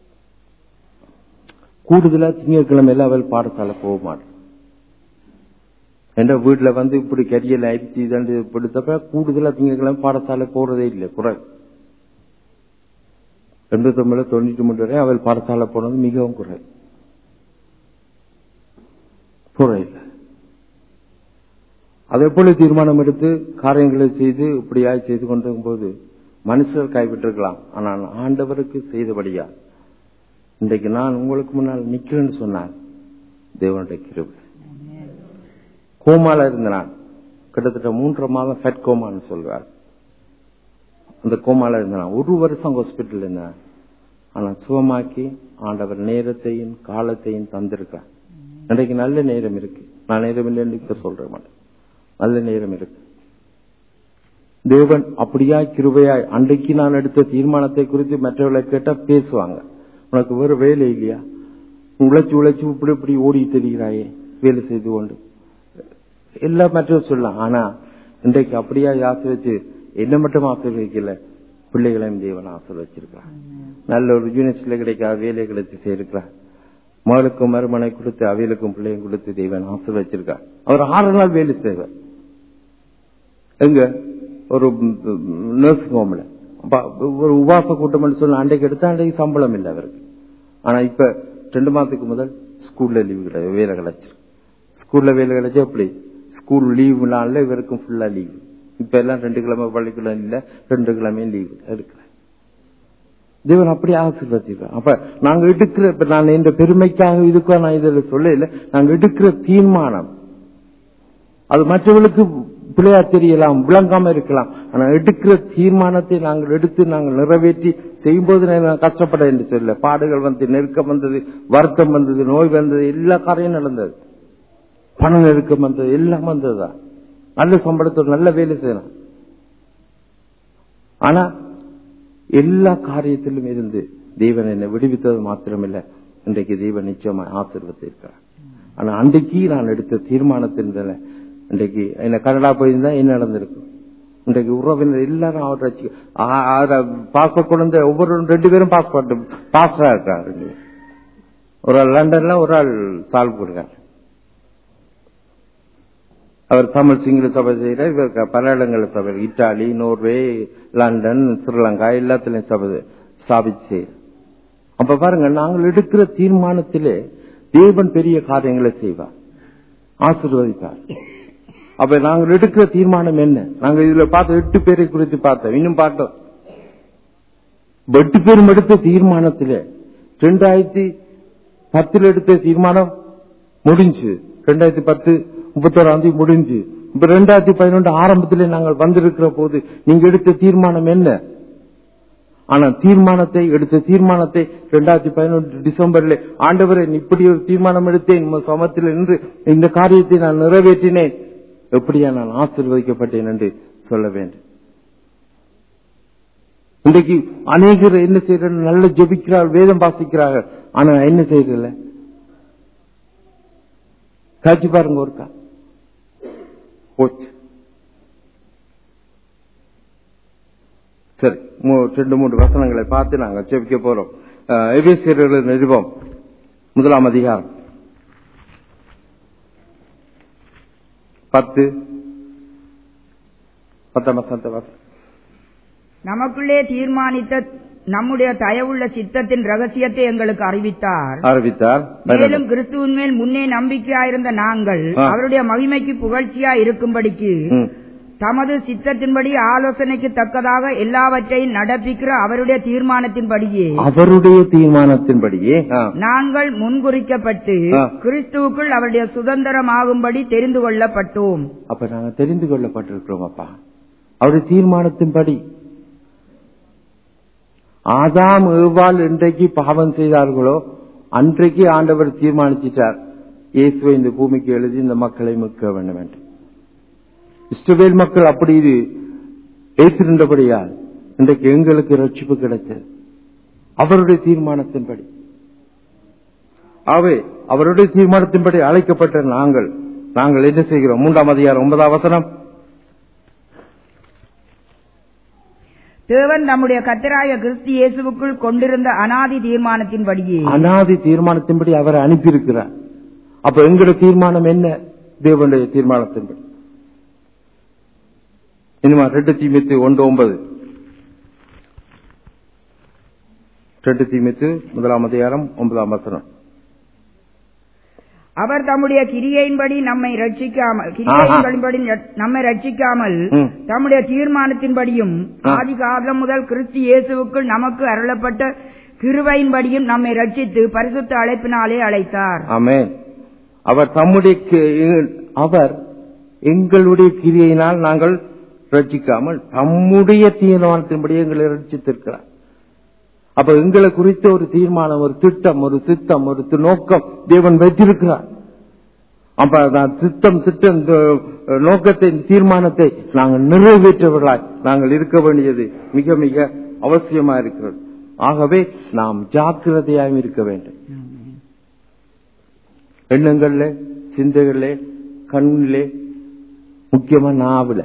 கூடுதலா திங்கட்கிழமை அவள் பாடசாலை போக மாட்டேன் என்ற வீட்டுல வந்து இப்படி கரியல் ஆயிடுச்சு இதண்டு படுத்தப்ப கூடுதலா திங்கட்கிழமை பாடசாலை போறதே இல்லை குறை எண்பத்தி ஒன்பதுல தொண்ணூற்றி மூன்று வரை அவள் பாடசாலை போனது மிகவும் குறை குறை இல்லை அதை போல தீர்மானம் எடுத்து காரியங்களை செய்து இப்படியாய் செய்து கொண்டிருக்கும் போது மனுஷர் கைவிட்டிருக்கலாம் ஆனால் ஆண்டவருக்கு செய்தபடியா இன்றைக்கு நான் உங்களுக்கு முன்னால் நிக்கிறேன்னு சொன்னான் தேவனுடைய கிருபை கோமால இருந்த நான் கிட்டத்தட்ட மூன்றரை மாதம் ஃபெட் கோமான்னு சொல்வார் அந்த கோமால இருந்தேன் ஒரு வருஷம் ஹாஸ்பிட்டல் இருந்தேன் ஆனா சுகமாக்கி ஆண்டவர் நேரத்தையும் காலத்தையும் தந்திருக்கார் இன்றைக்கு நல்ல நேரம் இருக்கு நான் நேரம் இல்லைன்னு இப்ப சொல்ற மாட்டேன் நல்ல நேரம் இருக்கு தேவன் அப்படியாய் கிருபையாய் அன்றைக்கு நான் எடுத்த தீர்மானத்தை குறித்து மற்றவர்களை கேட்டா பேசுவாங்க உனக்கு வேறு வேலை இல்லையா உழைச்சு உழைச்சு இப்படி இப்படி ஓடி தெரிகிறாயே வேலை செய்து கொண்டு எல்லா மற்றவரும் சொல்லலாம் ஆனா இன்றைக்கு அப்படியா ஆசிரியச்சு என்ன மட்டும் ஆசீர்வதிக்கல பிள்ளைகளையும் தேவன் ஆசீர்வச்சிருக்கிறார் நல்ல ஒரு யூனிவர்சிட்டியில கிடைக்காத வேலை கிடைத்து செய்திருக்கிறார் மகளுக்கும் மறுமனை கொடுத்து அவைகளுக்கும் பிள்ளையும் கொடுத்து தெய்வன் ஆசீர்வச்சிருக்கார் அவர் ஆறு நாள் வேலை செய்வார் எங்க ஒரு நர்சிங் ஹோம்ல ஒரு உபாச கூட்டம் சொல்லி அன்றைக்கு எடுத்தா அன்றைக்கு சம்பளம் இல்லை அவருக்கு ஆனா இப்ப ரெண்டு மாதத்துக்கு முதல் ஸ்கூல்ல லீவு கிடையாது வேலை கிடைச்சு ஸ்கூல்ல வேலை கிடைச்சு அப்படி ஸ்கூல் லீவு நாள்ல இவருக்கும் ஃபுல்லா லீவு இப்ப எல்லாம் ரெண்டு கிழமை பள்ளிக்கூடம் இல்ல ரெண்டு கிழமையும் லீவு இருக்கிற தேவன் அப்படி ஆசீர்வதிக்கிறார் அப்ப நாங்க எடுக்கிற இப்ப நான் இந்த பெருமைக்காக இதுக்கோ நான் இதுல சொல்ல இல்லை நாங்க எடுக்கிற தீர்மானம் அது மற்றவர்களுக்கு பிள்ளையா தெரியலாம் விளங்காம இருக்கலாம் ஆனா எடுக்கிற தீர்மானத்தை நாங்கள் எடுத்து நாங்கள் நிறைவேற்றி செய்யும்போது நான் கஷ்டப்பட என்று சொல்ல பாடுகள் வந்து நெருக்கம் வந்தது வருத்தம் வந்தது நோய் வந்தது எல்லா காரியம் நடந்தது பண நெருக்கம் வந்தது எல்லாம் வந்ததுதான் நல்ல சம்பளத்தோடு நல்ல வேலை செய்யலாம் ஆனா எல்லா காரியத்திலும் இருந்து தேவன் என்னை விடுவித்தது மாத்திரமில்லை இன்றைக்கு தேவன் நிச்சயமா ஆசீர்வதிக்கிறார் ஆனா அன்றைக்கு நான் எடுத்த தீர்மானத்தின் இன்றைக்கு என்ன கனடா போயிருந்தா என்ன நடந்திருக்கும் இன்றைக்கு உறவினர் எல்லாரும் அவர் பாஸ்போர்ட் கொண்டு வந்து ஒவ்வொரு ரெண்டு பேரும் பாஸ்போர்ட் பாஸ்டா இருக்காங்க ரெண்டு பேரும் ஒரு ஆள் லண்டன்ல ஒரு ஆள் சால்வ் கொடுக்காரு அவர் தமிழ் சிங்கள சபை செய்யற இவர் பல இடங்களில் சபை இத்தாலி நோர்வே லண்டன் ஸ்ரீலங்கா எல்லாத்திலையும் சபை ஸ்தாபிச்சு செய்ய அப்ப பாருங்க நாங்கள் எடுக்கிற தீர்மானத்திலே தேவன் பெரிய காரியங்களை செய்வார் ஆசிர்வதிப்பார் அப்ப நாங்கள் எடுக்கிற தீர்மானம் என்ன நாங்க இதுல பார்த்த எட்டு பேரை குறித்து பார்த்தோம் இன்னும் பார்த்தோம் எட்டு பேரும் எடுத்த தீர்மானத்திலே ரெண்டாயிரத்தி பத்துல எடுத்த தீர்மானம் முடிஞ்சு ரெண்டாயிரத்தி பத்து முப்பத்தோராம் தேதி முடிஞ்சு இப்ப ரெண்டாயிரத்தி பதினொன்று ஆரம்பத்திலே நாங்கள் வந்திருக்கிற போது நீங்க எடுத்த தீர்மானம் என்ன ஆனா தீர்மானத்தை எடுத்த தீர்மானத்தை ரெண்டாயிரத்தி பதினொன்று டிசம்பர்ல ஆண்டவரை இப்படி ஒரு தீர்மானம் எடுத்தேன் சமத்தில் நின்று இந்த காரியத்தை நான் நிறைவேற்றினேன் எப்படியா நான் ஆசீர்வதிக்கப்பட்டேன் என்று சொல்ல வேண்டும் இன்றைக்கு அநேகர் என்ன செய்யறாங்க நல்ல ஜெபிக்கிறார்கள் வேதம் வாசிக்கிறார்கள் ஆனா என்ன செய்யறதில்ல காட்சி பாருங்க ஒருக்கா போச்சு சரி ரெண்டு மூன்று வசனங்களை பார்த்து நாங்கள் ஜெபிக்க போறோம் எபிசியர்கள் நிருபம் முதலாம் அதிகாரம் பத்து பத்தாம் வசனத்தை வாசி நமக்குள்ளே தீர்மானித்த நம்முடைய தயவுள்ள சித்தத்தின் ரகசியத்தை எங்களுக்கு அறிவித்தார் அறிவித்தார் மேலும் கிறிஸ்துவின் மேல் முன்னே நம்பிக்கையாயிருந்த நாங்கள் அவருடைய மகிமைக்கு புகழ்ச்சியா இருக்கும்படிக்கு தமது சித்தத்தின்படி ஆலோசனைக்கு தக்கதாக எல்லாவற்றையும் நடப்பிக்கிற அவருடைய தீர்மானத்தின்படியே அவருடைய தீர்மானத்தின்படியே நாங்கள் முன்குறிக்கப்பட்டு கிறிஸ்துவுக்குள் அவருடைய சுதந்திரமாகும்படி தெரிந்து கொள்ளப்பட்டோம் அப்ப நாங்க தெரிந்து கொள்ளப்பட்டிருக்கிறோம் அப்பா அவருடைய தீர்மானத்தின்படி ஆதாம் ஏவாள் இன்றைக்கு பாவம் செய்தார்களோ அன்றைக்கு ஆண்டவர் தீர்மானிச்சிட்டார் இயேசுவை இந்த பூமிக்கு எழுதி இந்த மக்களை மீட்க வேண்டும் என்று இஸ்ரவேல் மக்கள் அப்படி இது ஏற்றிருந்தபடியால் இன்றைக்கு எங்களுக்கு ரட்சிப்பு கிடைத்தது அவருடைய தீர்மானத்தின்படி ஆகவே அவருடைய தீர்மானத்தின்படி அழைக்கப்பட்ட நாங்கள் நாங்கள் என்ன செய்கிறோம் மூன்றாம் அதிகாரம் ஒன்பதாம் வசனம் தேவன் நம்முடைய கத்தராய கிறிஸ்து இயேசுவுக்குள் கொண்டிருந்த அனாதி தீர்மானத்தின்படியே அனாதி தீர்மானத்தின்படி அவரை அனுப்பியிருக்கிறார் அப்ப எங்களுடைய தீர்மானம் என்ன தேவனுடைய தீர்மானத்தின்படி இனிமா ரெண்டு தீமித்து ஒன்று ஒன்பது ரெண்டு தீமித்து முதலாம் அதிகாரம் ஒன்பதாம் வசனம் அவர் தம்முடைய கிரியையின்படி நம்மை ரட்சிக்காமல் கிரியையின்படி நம்மை ரட்சிக்காமல் தம்முடைய தீர்மானத்தின்படியும் ஆதி காலம் முதல் கிறிஸ்து இயேசுவுக்குள் நமக்கு அருளப்பட்ட கிருவையின்படியும் நம்மை ரட்சித்து பரிசுத்த அழைப்பினாலே அழைத்தார் ஆமே அவர் தம்முடைய அவர் எங்களுடைய கிரியையினால் நாங்கள் ரட்சிக்காமல் தம்முடைய தீர்மானத்தின்படி எங்களை ரட்சித்திருக்கிறார் அப்ப எங்களை குறித்த ஒரு தீர்மானம் ஒரு திட்டம் ஒரு சித்தம் ஒரு நோக்கம் தேவன் வைத்திருக்கிறார் அப்ப நான் சித்தம் திட்டம் நோக்கத்தை தீர்மானத்தை நாங்கள் நிறைவேற்றவர்களாய் நாங்கள் இருக்க வேண்டியது மிக மிக அவசியமா இருக்கிறது ஆகவே நாம் ஜாக்கிரதையாகவும் இருக்க வேண்டும் எண்ணங்கள்ல சிந்தைகள்ல கண்ணிலே முக்கியமா நாவல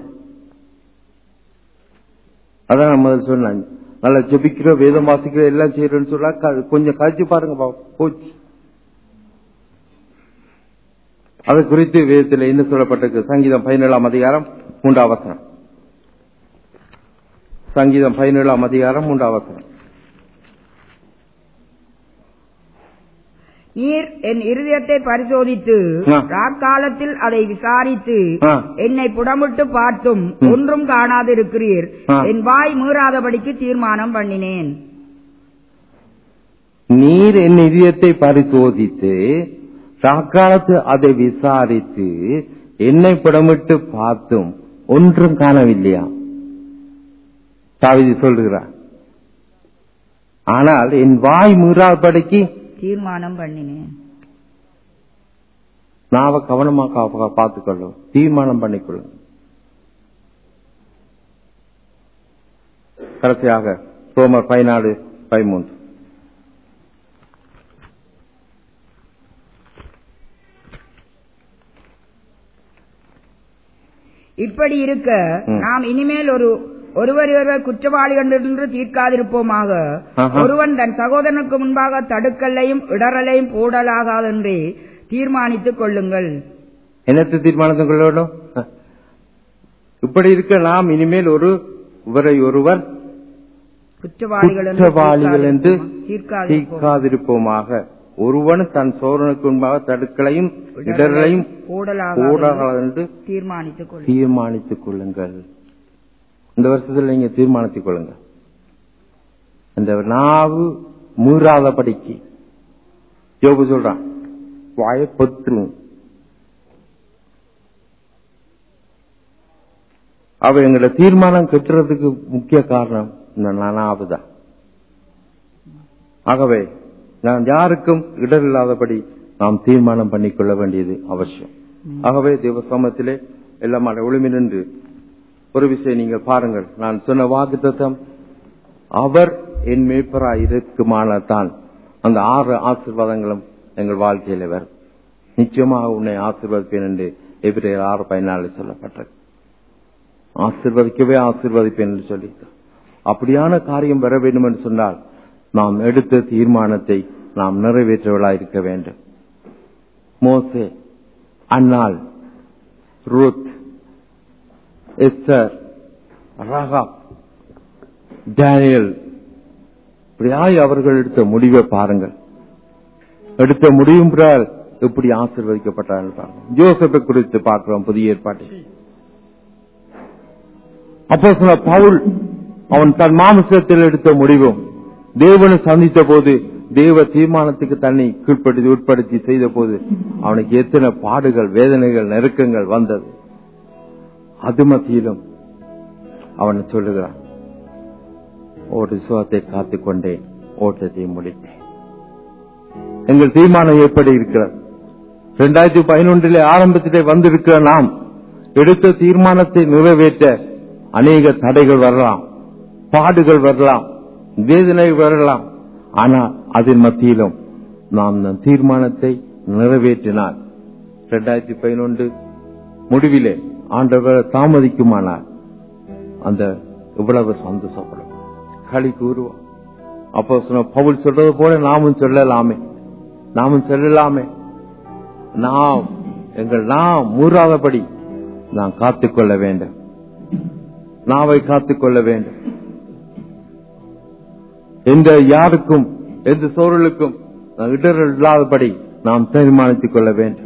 அதான் நம்ம முதல்ல சொன்னாங்க நல்லா ஜபிக்கிறோம் வேதம் வாசிக்கிறோம் எல்லாம் செய்யறோம்னு சொல்ல கொஞ்சம் கழிச்சு பாருங்க போச்சு அது குறித்து வேதத்தில் என்ன சொல்லப்பட்டிருக்கு சங்கீதம் பதினேழாம் அதிகாரம் மூன்றாம் வசனம் சங்கீதம் பதினேழாம் அதிகாரம் மூன்றாம் வசனம் நீர் என் இருதயத்தை பரிசோதித்து ஆ. ராக்காலத்தில் அதை விசாரித்து ஆ. என்னை புடமிட்டு பார்த்தும் ஒன்றும் காணாதிருக்கிறீர் ஆ. என் வாய் மீறாதபடிக்கு தீர்மானம் பண்ணினேன் நீர் என் இதயத்தை பரிசோதித்து சாக்காலத்து அதை விசாரித்து என்னை புடமிட்டு பார்த்தும் ஒன்றும் காணவில்லையா தாவிதி சொல்லுகிறார் ஆனால் என் வாய் மீறாதபடிக்கு தீர்மானம் பண்ணினேன் நாவ கவனமா கா- பார்த்துக்கொள்ளும் தீர்மானம் பண்ணிக்கொள்ளும் கடைசியாக ரோமர் பதினாலு பதிமூன்று இப்படி இருக்க ம். நாம் இனிமேல் ஒரு ஒருவரையொருவர் குற்றவாளிகள் என்று தீர்க்காதிருப்போமாக ஆஹா. ஒருவன் தன் சகோதரனுக்கு முன்பாக தடுக்கல்லையும் இடரலையும் போடலாகாதென்றே தீர்மானித்துக் கொள்ளுங்கள் என்னத்தை தீர்மானத்தை கொள்ள வேண்டும் இப்படி இருக்க நாம் இனிமேல் ஒரு இவரை ஒருவர் குற்றவாளிகள் என்று குற்றவாளிகள் என்று தீர்க்காதிருப்போம். தீர்க்காதிருப்போமாக ஒருவன் தன் சோழனுக்கு முன்பாக தடுக்கலையும் இடர்களையும் போடலாகாது போடாது என்று தீர்மானித்துக் கொள்ளுங்கள் தீர்மானித்துக் கொள்ளுங்கள் இந்த வருஷத்துல நீங்க தீர்மானித்துக் கொள்ளுங்கள் இந்த நாவு மீறாதபடிக்கு யோபு சொல்றான் வாய பொத்துரும் அவ எங்களோட தீர்மானம் கெட்டுறதுக்கு முக்கிய காரணம் இந்த நானாவு தான் ஆகவே நான் யாருக்கும் இடரில்லாதபடி நாம் தீர்மானம் பண்ணிக்கொள்ள வேண்டியது அவசியம் ஆகவே தேவ சமத்திலே எல்லாம் ஒளிமி நின்று ஒரு விஷயம் நீங்கள் பாருங்கள் நான் சொன்ன வாக்குத்தத்தம் அவர் என் மேய்ப்பராய் இருக்குமானதான் அந்த ஆறு ஆசீர்வாதங்களும் எங்கள் வாழ்க்கையில வரும் நிச்சயமாக உன்னை ஆசீர்வதிப்பேன் என்று எபிரேயர் ஆறு பதினாலு சொல்லப்பட்டது ஆசீர்வதிக்கவே ஆசீர்வதிப்பேன் என்று சொல்லி அப்படியான காரியம் வர வேண்டும் என்று சொன்னால் நாம் எடுத்த தீர்மானத்தை நாம் நிறைவேற்றவர்களாக இருக்க வேண்டும் மோசே அன்னாள் ரூத் எஸ்தர் ரகாப் டேனியல் இப்படியாய் அவர்கள் எடுத்த முடிவை பாருங்கள் எடுத்த முடிவும் பிறால் எப்படி ஆசீர்வதிக்கப்பட்டார்கள் பாருங்கள் ஜோசப்பை குறித்து பார்க்கிறோம் புதிய ஏற்பாட்டில் அப்போ சொன்ன பவுல் அவன் தன் மாமிசத்தில் எடுத்த முடிவும் தேவனை சந்தித்த போது தேவ தீர்மானத்துக்கு தன்னை கீழ்ப்படுத்தி உட்படுத்தி செய்த போது அவனுக்கு எத்தனை பாடுகள் வேதனைகள் நெருக்கங்கள் வந்தது அது மத்தியிலும் அவன் சொல்லுகிறான் ஒரு சுகத்தை காத்துக்கொண்டேன் ஓட்டத்தை முடித்தேன் எங்கள் தீர்மானம் எப்படி இருக்கிறது இரண்டாயிரத்தி பதினொன்றிலே ஆரம்பத்திலே வந்திருக்கிற நாம் எடுத்த தீர்மானத்தை நிறைவேற்ற அநேக தடைகள் வரலாம் பாடுகள் வரலாம் வேதனை வரலாம் ஆனால் அதன் மத்தியிலும் நாம் நம் தீர்மானத்தை நிறைவேற்றினார் இரண்டாயிரத்தி பதினொன்று முடிவிலே ஆண்டவர் தாமதிக்குமானால் அந்த இவ்வளவு சந்தோஷப்படும் களி கூறுவோம் அப்போ சொன்ன பவுல் சொல்றது போல நாமும் சொல்லலாமே நாமும் சொல்லலாமே நாம் எங்கள் நாம் மூறாதபடி நாம் காத்துக்கொள்ள வேண்டும் நாவை காத்துக்கொள்ள வேண்டும் எந்த யாருக்கும் எந்த சூழலுக்கும் இடர்கள் இல்லாதபடி நாம் தீர்மானித்துக் கொள்ள வேண்டும்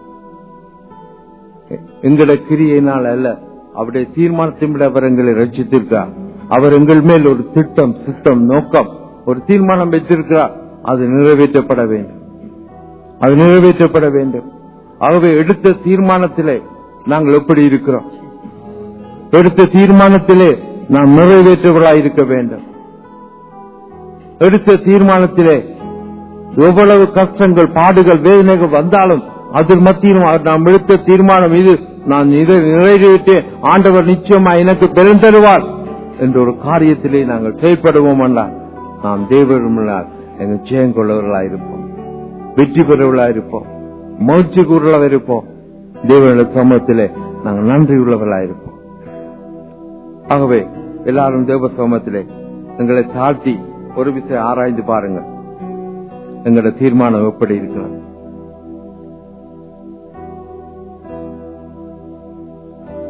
எங்களோட கிரியையினால் அல்ல அவருடைய தீர்மானத்தின் விட அவர் எங்களை ரட்சித்திருக்கிறார் அவர் எங்கள் மேல் ஒரு திட்டம் சித்தம் நோக்கம் ஒரு தீர்மானம் வைத்திருக்கிறார் அது நிறைவேற்றப்பட வேண்டும் அது நிறைவேற்றப்பட வேண்டும் ஆகவே எடுத்த தீர்மானத்திலே நாங்கள் எப்படி இருக்கிறோம் எடுத்த தீர்மானத்திலே நாம் நிறைவேற்றவர்களாக இருக்க வேண்டும் எடுத்த தீர்மானத்திலே எவ்வளவு கஷ்டங்கள் பாடுகள் வேதனைகள் வந்தாலும் அதில் மத்தியிலும் நாம் எடுத்த தீர்மானம் இது நான் இதை நிறைவேற்றேன் ஆண்டவர் நிச்சயமா எனக்கு பெரும் தருவார் என்ற ஒரு காரியத்திலே நாங்கள் செயல்படுவோம் என்றால் நாம் தேவருமால் எங்கள் ஜெயம் கொள்ளவர்களாக இருப்போம் வெற்றி பெறவர்களாக இருப்போம் மகிழ்ச்சி கூறுவர்களாக இருப்போம் தேவனுடைய சமூகத்திலே நாங்கள் நன்றி உள்ளவர்களாக இருப்போம் ஆகவே எல்லாரும் தேவ சமூகத்திலே எங்களை தாழ்த்தி ஒரு விஷயம் ஆராய்ந்து பாருங்க எங்களோட தீர்மானம் எப்படி இருக்கிறது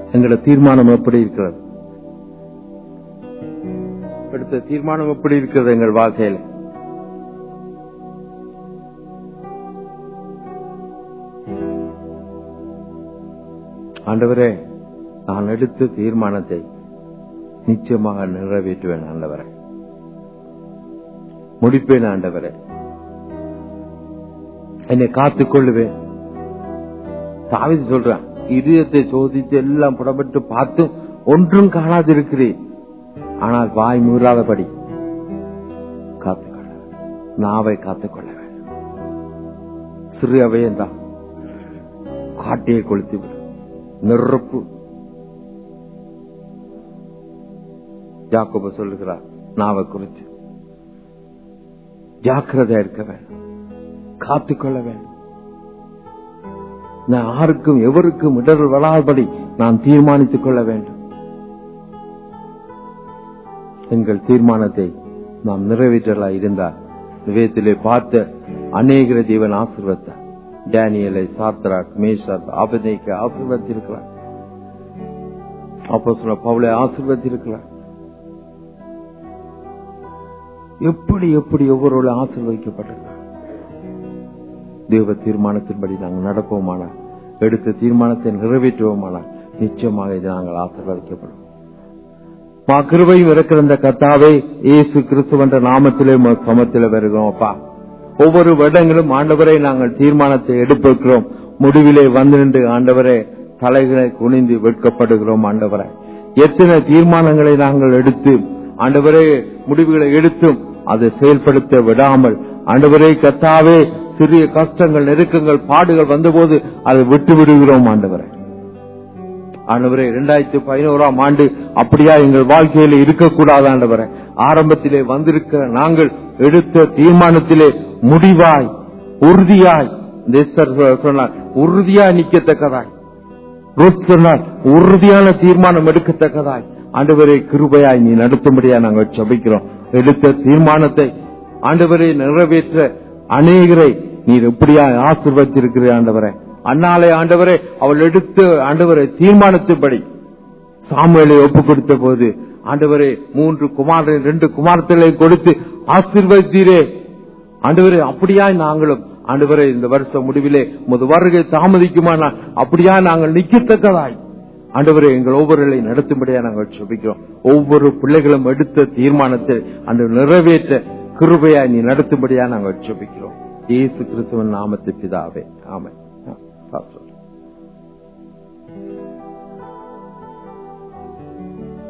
எங்களோட தீர்மானம் எப்படி இருக்கிறது எடுத்த தீர்மானம் எப்படி இருக்கிறது எங்கள் வாழ்க்கையில் ஆண்டவரே நான் எடுத்த தீர்மானத்தை நிச்சயமாக நிறைவேற்றுவேன் ஆண்டவரே முடிப்பேன் ஆண்டவரே என்னை காத்துக் கொள்ளுவேன் தாவிது சொல்றான் இதயத்தை சோதித்து எல்லாம் புடப்பட்டு பார்த்தும் ஒன்றும் காணாதிருக்கிறேன் ஆனால் வாய் மூறாதபடி காத்துக்கொள்ள நாவை காத்துக்கொள்ள வேண்டும் சிறு அவையந்தான் காட்டியை கொளுத்து விடும் நெருப்பு ஜாக்கோப சொல்லுகிறார் நாவை குறித்து ஜாக்கிரதையா இருக்க வேண்டும் காத்துக்கொள்ள வேண்டும் நான் யாருக்கும் எவருக்கும் இடர்கள் வராதபடி நான் தீர்மானித்துக் கொள்ள வேண்டும் எங்கள் தீர்மானத்தை நாம் நிறைவேற்றலா இருந்தால் விவேகத்திலே பார்த்த அநேகர தேவன் ஆசிர்வத்தார் டேனியலை சாத்ராக் மேஷாத் ஆபதேக்கு ஆசிர்வத்திருக்கிறார் அப்போ சொல்ல பவுளை ஆசிர்வத்திருக்கிறார் எப்படி எப்படி ஒவ்வொரு ஆசிர்வதிக்கப்பட்டிருக்கிறார் தேவ தீர்மானத்தின்படி நாங்கள் நடப்போமானால் எடுத்த தீர்மானத்தை நிறைவேற்றுவோமானால் நிச்சயமாக இது நாங்கள் ஆசிர்வதிக்கப்படும் மா கிருபையும் இருக்கிற இந்த கத்தாவே இயேசு கிறிஸ்துவன்ற நாமத்திலே உமது சமத்தில வருகிறோம் அப்பா ஒவ்வொரு வருடங்களும் ஆண்டவரை நாங்கள் தீர்மானத்தை எடுப்பிருக்கிறோம் முடிவிலே வந்து நின்று ஆண்டவரே தலைகளை குனிந்து வெட்கப்படுகிறோம் ஆண்டவரை எத்தனை தீர்மானங்களை நாங்கள் எடுத்து ஆண்டவரே முடிவுகளை எடுத்தும் அதை செயல்படுத்த விடாமல் ஆண்டவரே கத்தாவே சிறிய கஷ்டங்கள் நெருக்கங்கள் பாடுகள் வந்தபோது அதை விட்டு விடுகிறோம் ஆண்டவரை ஆண்டவரே இரண்டாயிரத்தி பதினோராம் ஆண்டு அப்படியா எங்கள் வாழ்க்கையில இருக்கக்கூடாது ஆண்டவரை ஆரம்பத்திலே வந்திருக்கிற நாங்கள் எடுத்த தீர்மானத்திலே முடிவாய் உறுதியாய் தேசர் சொன்னார் உறுதியாய் நிக்கத்தக்கதாய் ருத் சொன்னார் உறுதியான தீர்மானம் எடுக்கத்தக்கதாய் ஆண்டவரே கிருபையாய் நீ நடத்தும்படியா நாங்கள் சபிக்கிறோம் எடுத்த தீர்மானத்தை ஆண்டவரை நிறைவேற்ற அநேகரை நீர் எப்படியாய் ஆசிர்வத்திருக்கிறீர் ஆண்டவரை அண்ணாலே ஆண்டவரே அவள் எடுத்த ஆண்டவரை தீர்மானத்தின்படி சாமுவேலை ஒப்பு கொடுத்த போது ஆண்டவரே மூன்று குமார ரெண்டு குமாரத்திலே கொடுத்து ஆசிர்வதித்தீரே ஆண்டவரே அப்படியாய் நாங்களும் ஆண்டவரே இந்த வருஷம் முடிவிலே முது வருகை தாமதிக்குமானால் அப்படியா நாங்கள் நிக்கத்தக்கதாய் ஆண்டவரே எங்கள் ஒவ்வொருவரை நடத்தும்படியா நாங்கள் சொல்லிக்கிறோம் ஒவ்வொரு பிள்ளைகளும் எடுத்த தீர்மானத்தை அந்த நிறைவேற்ற கிருபையாய் நீ நடத்தும்படியா நாங்கள் சொல்லிக்கிறோம் இயேசு கிறிஸ்துவன் நாமத்து பிதாவே ஆமை பாஸ்டர்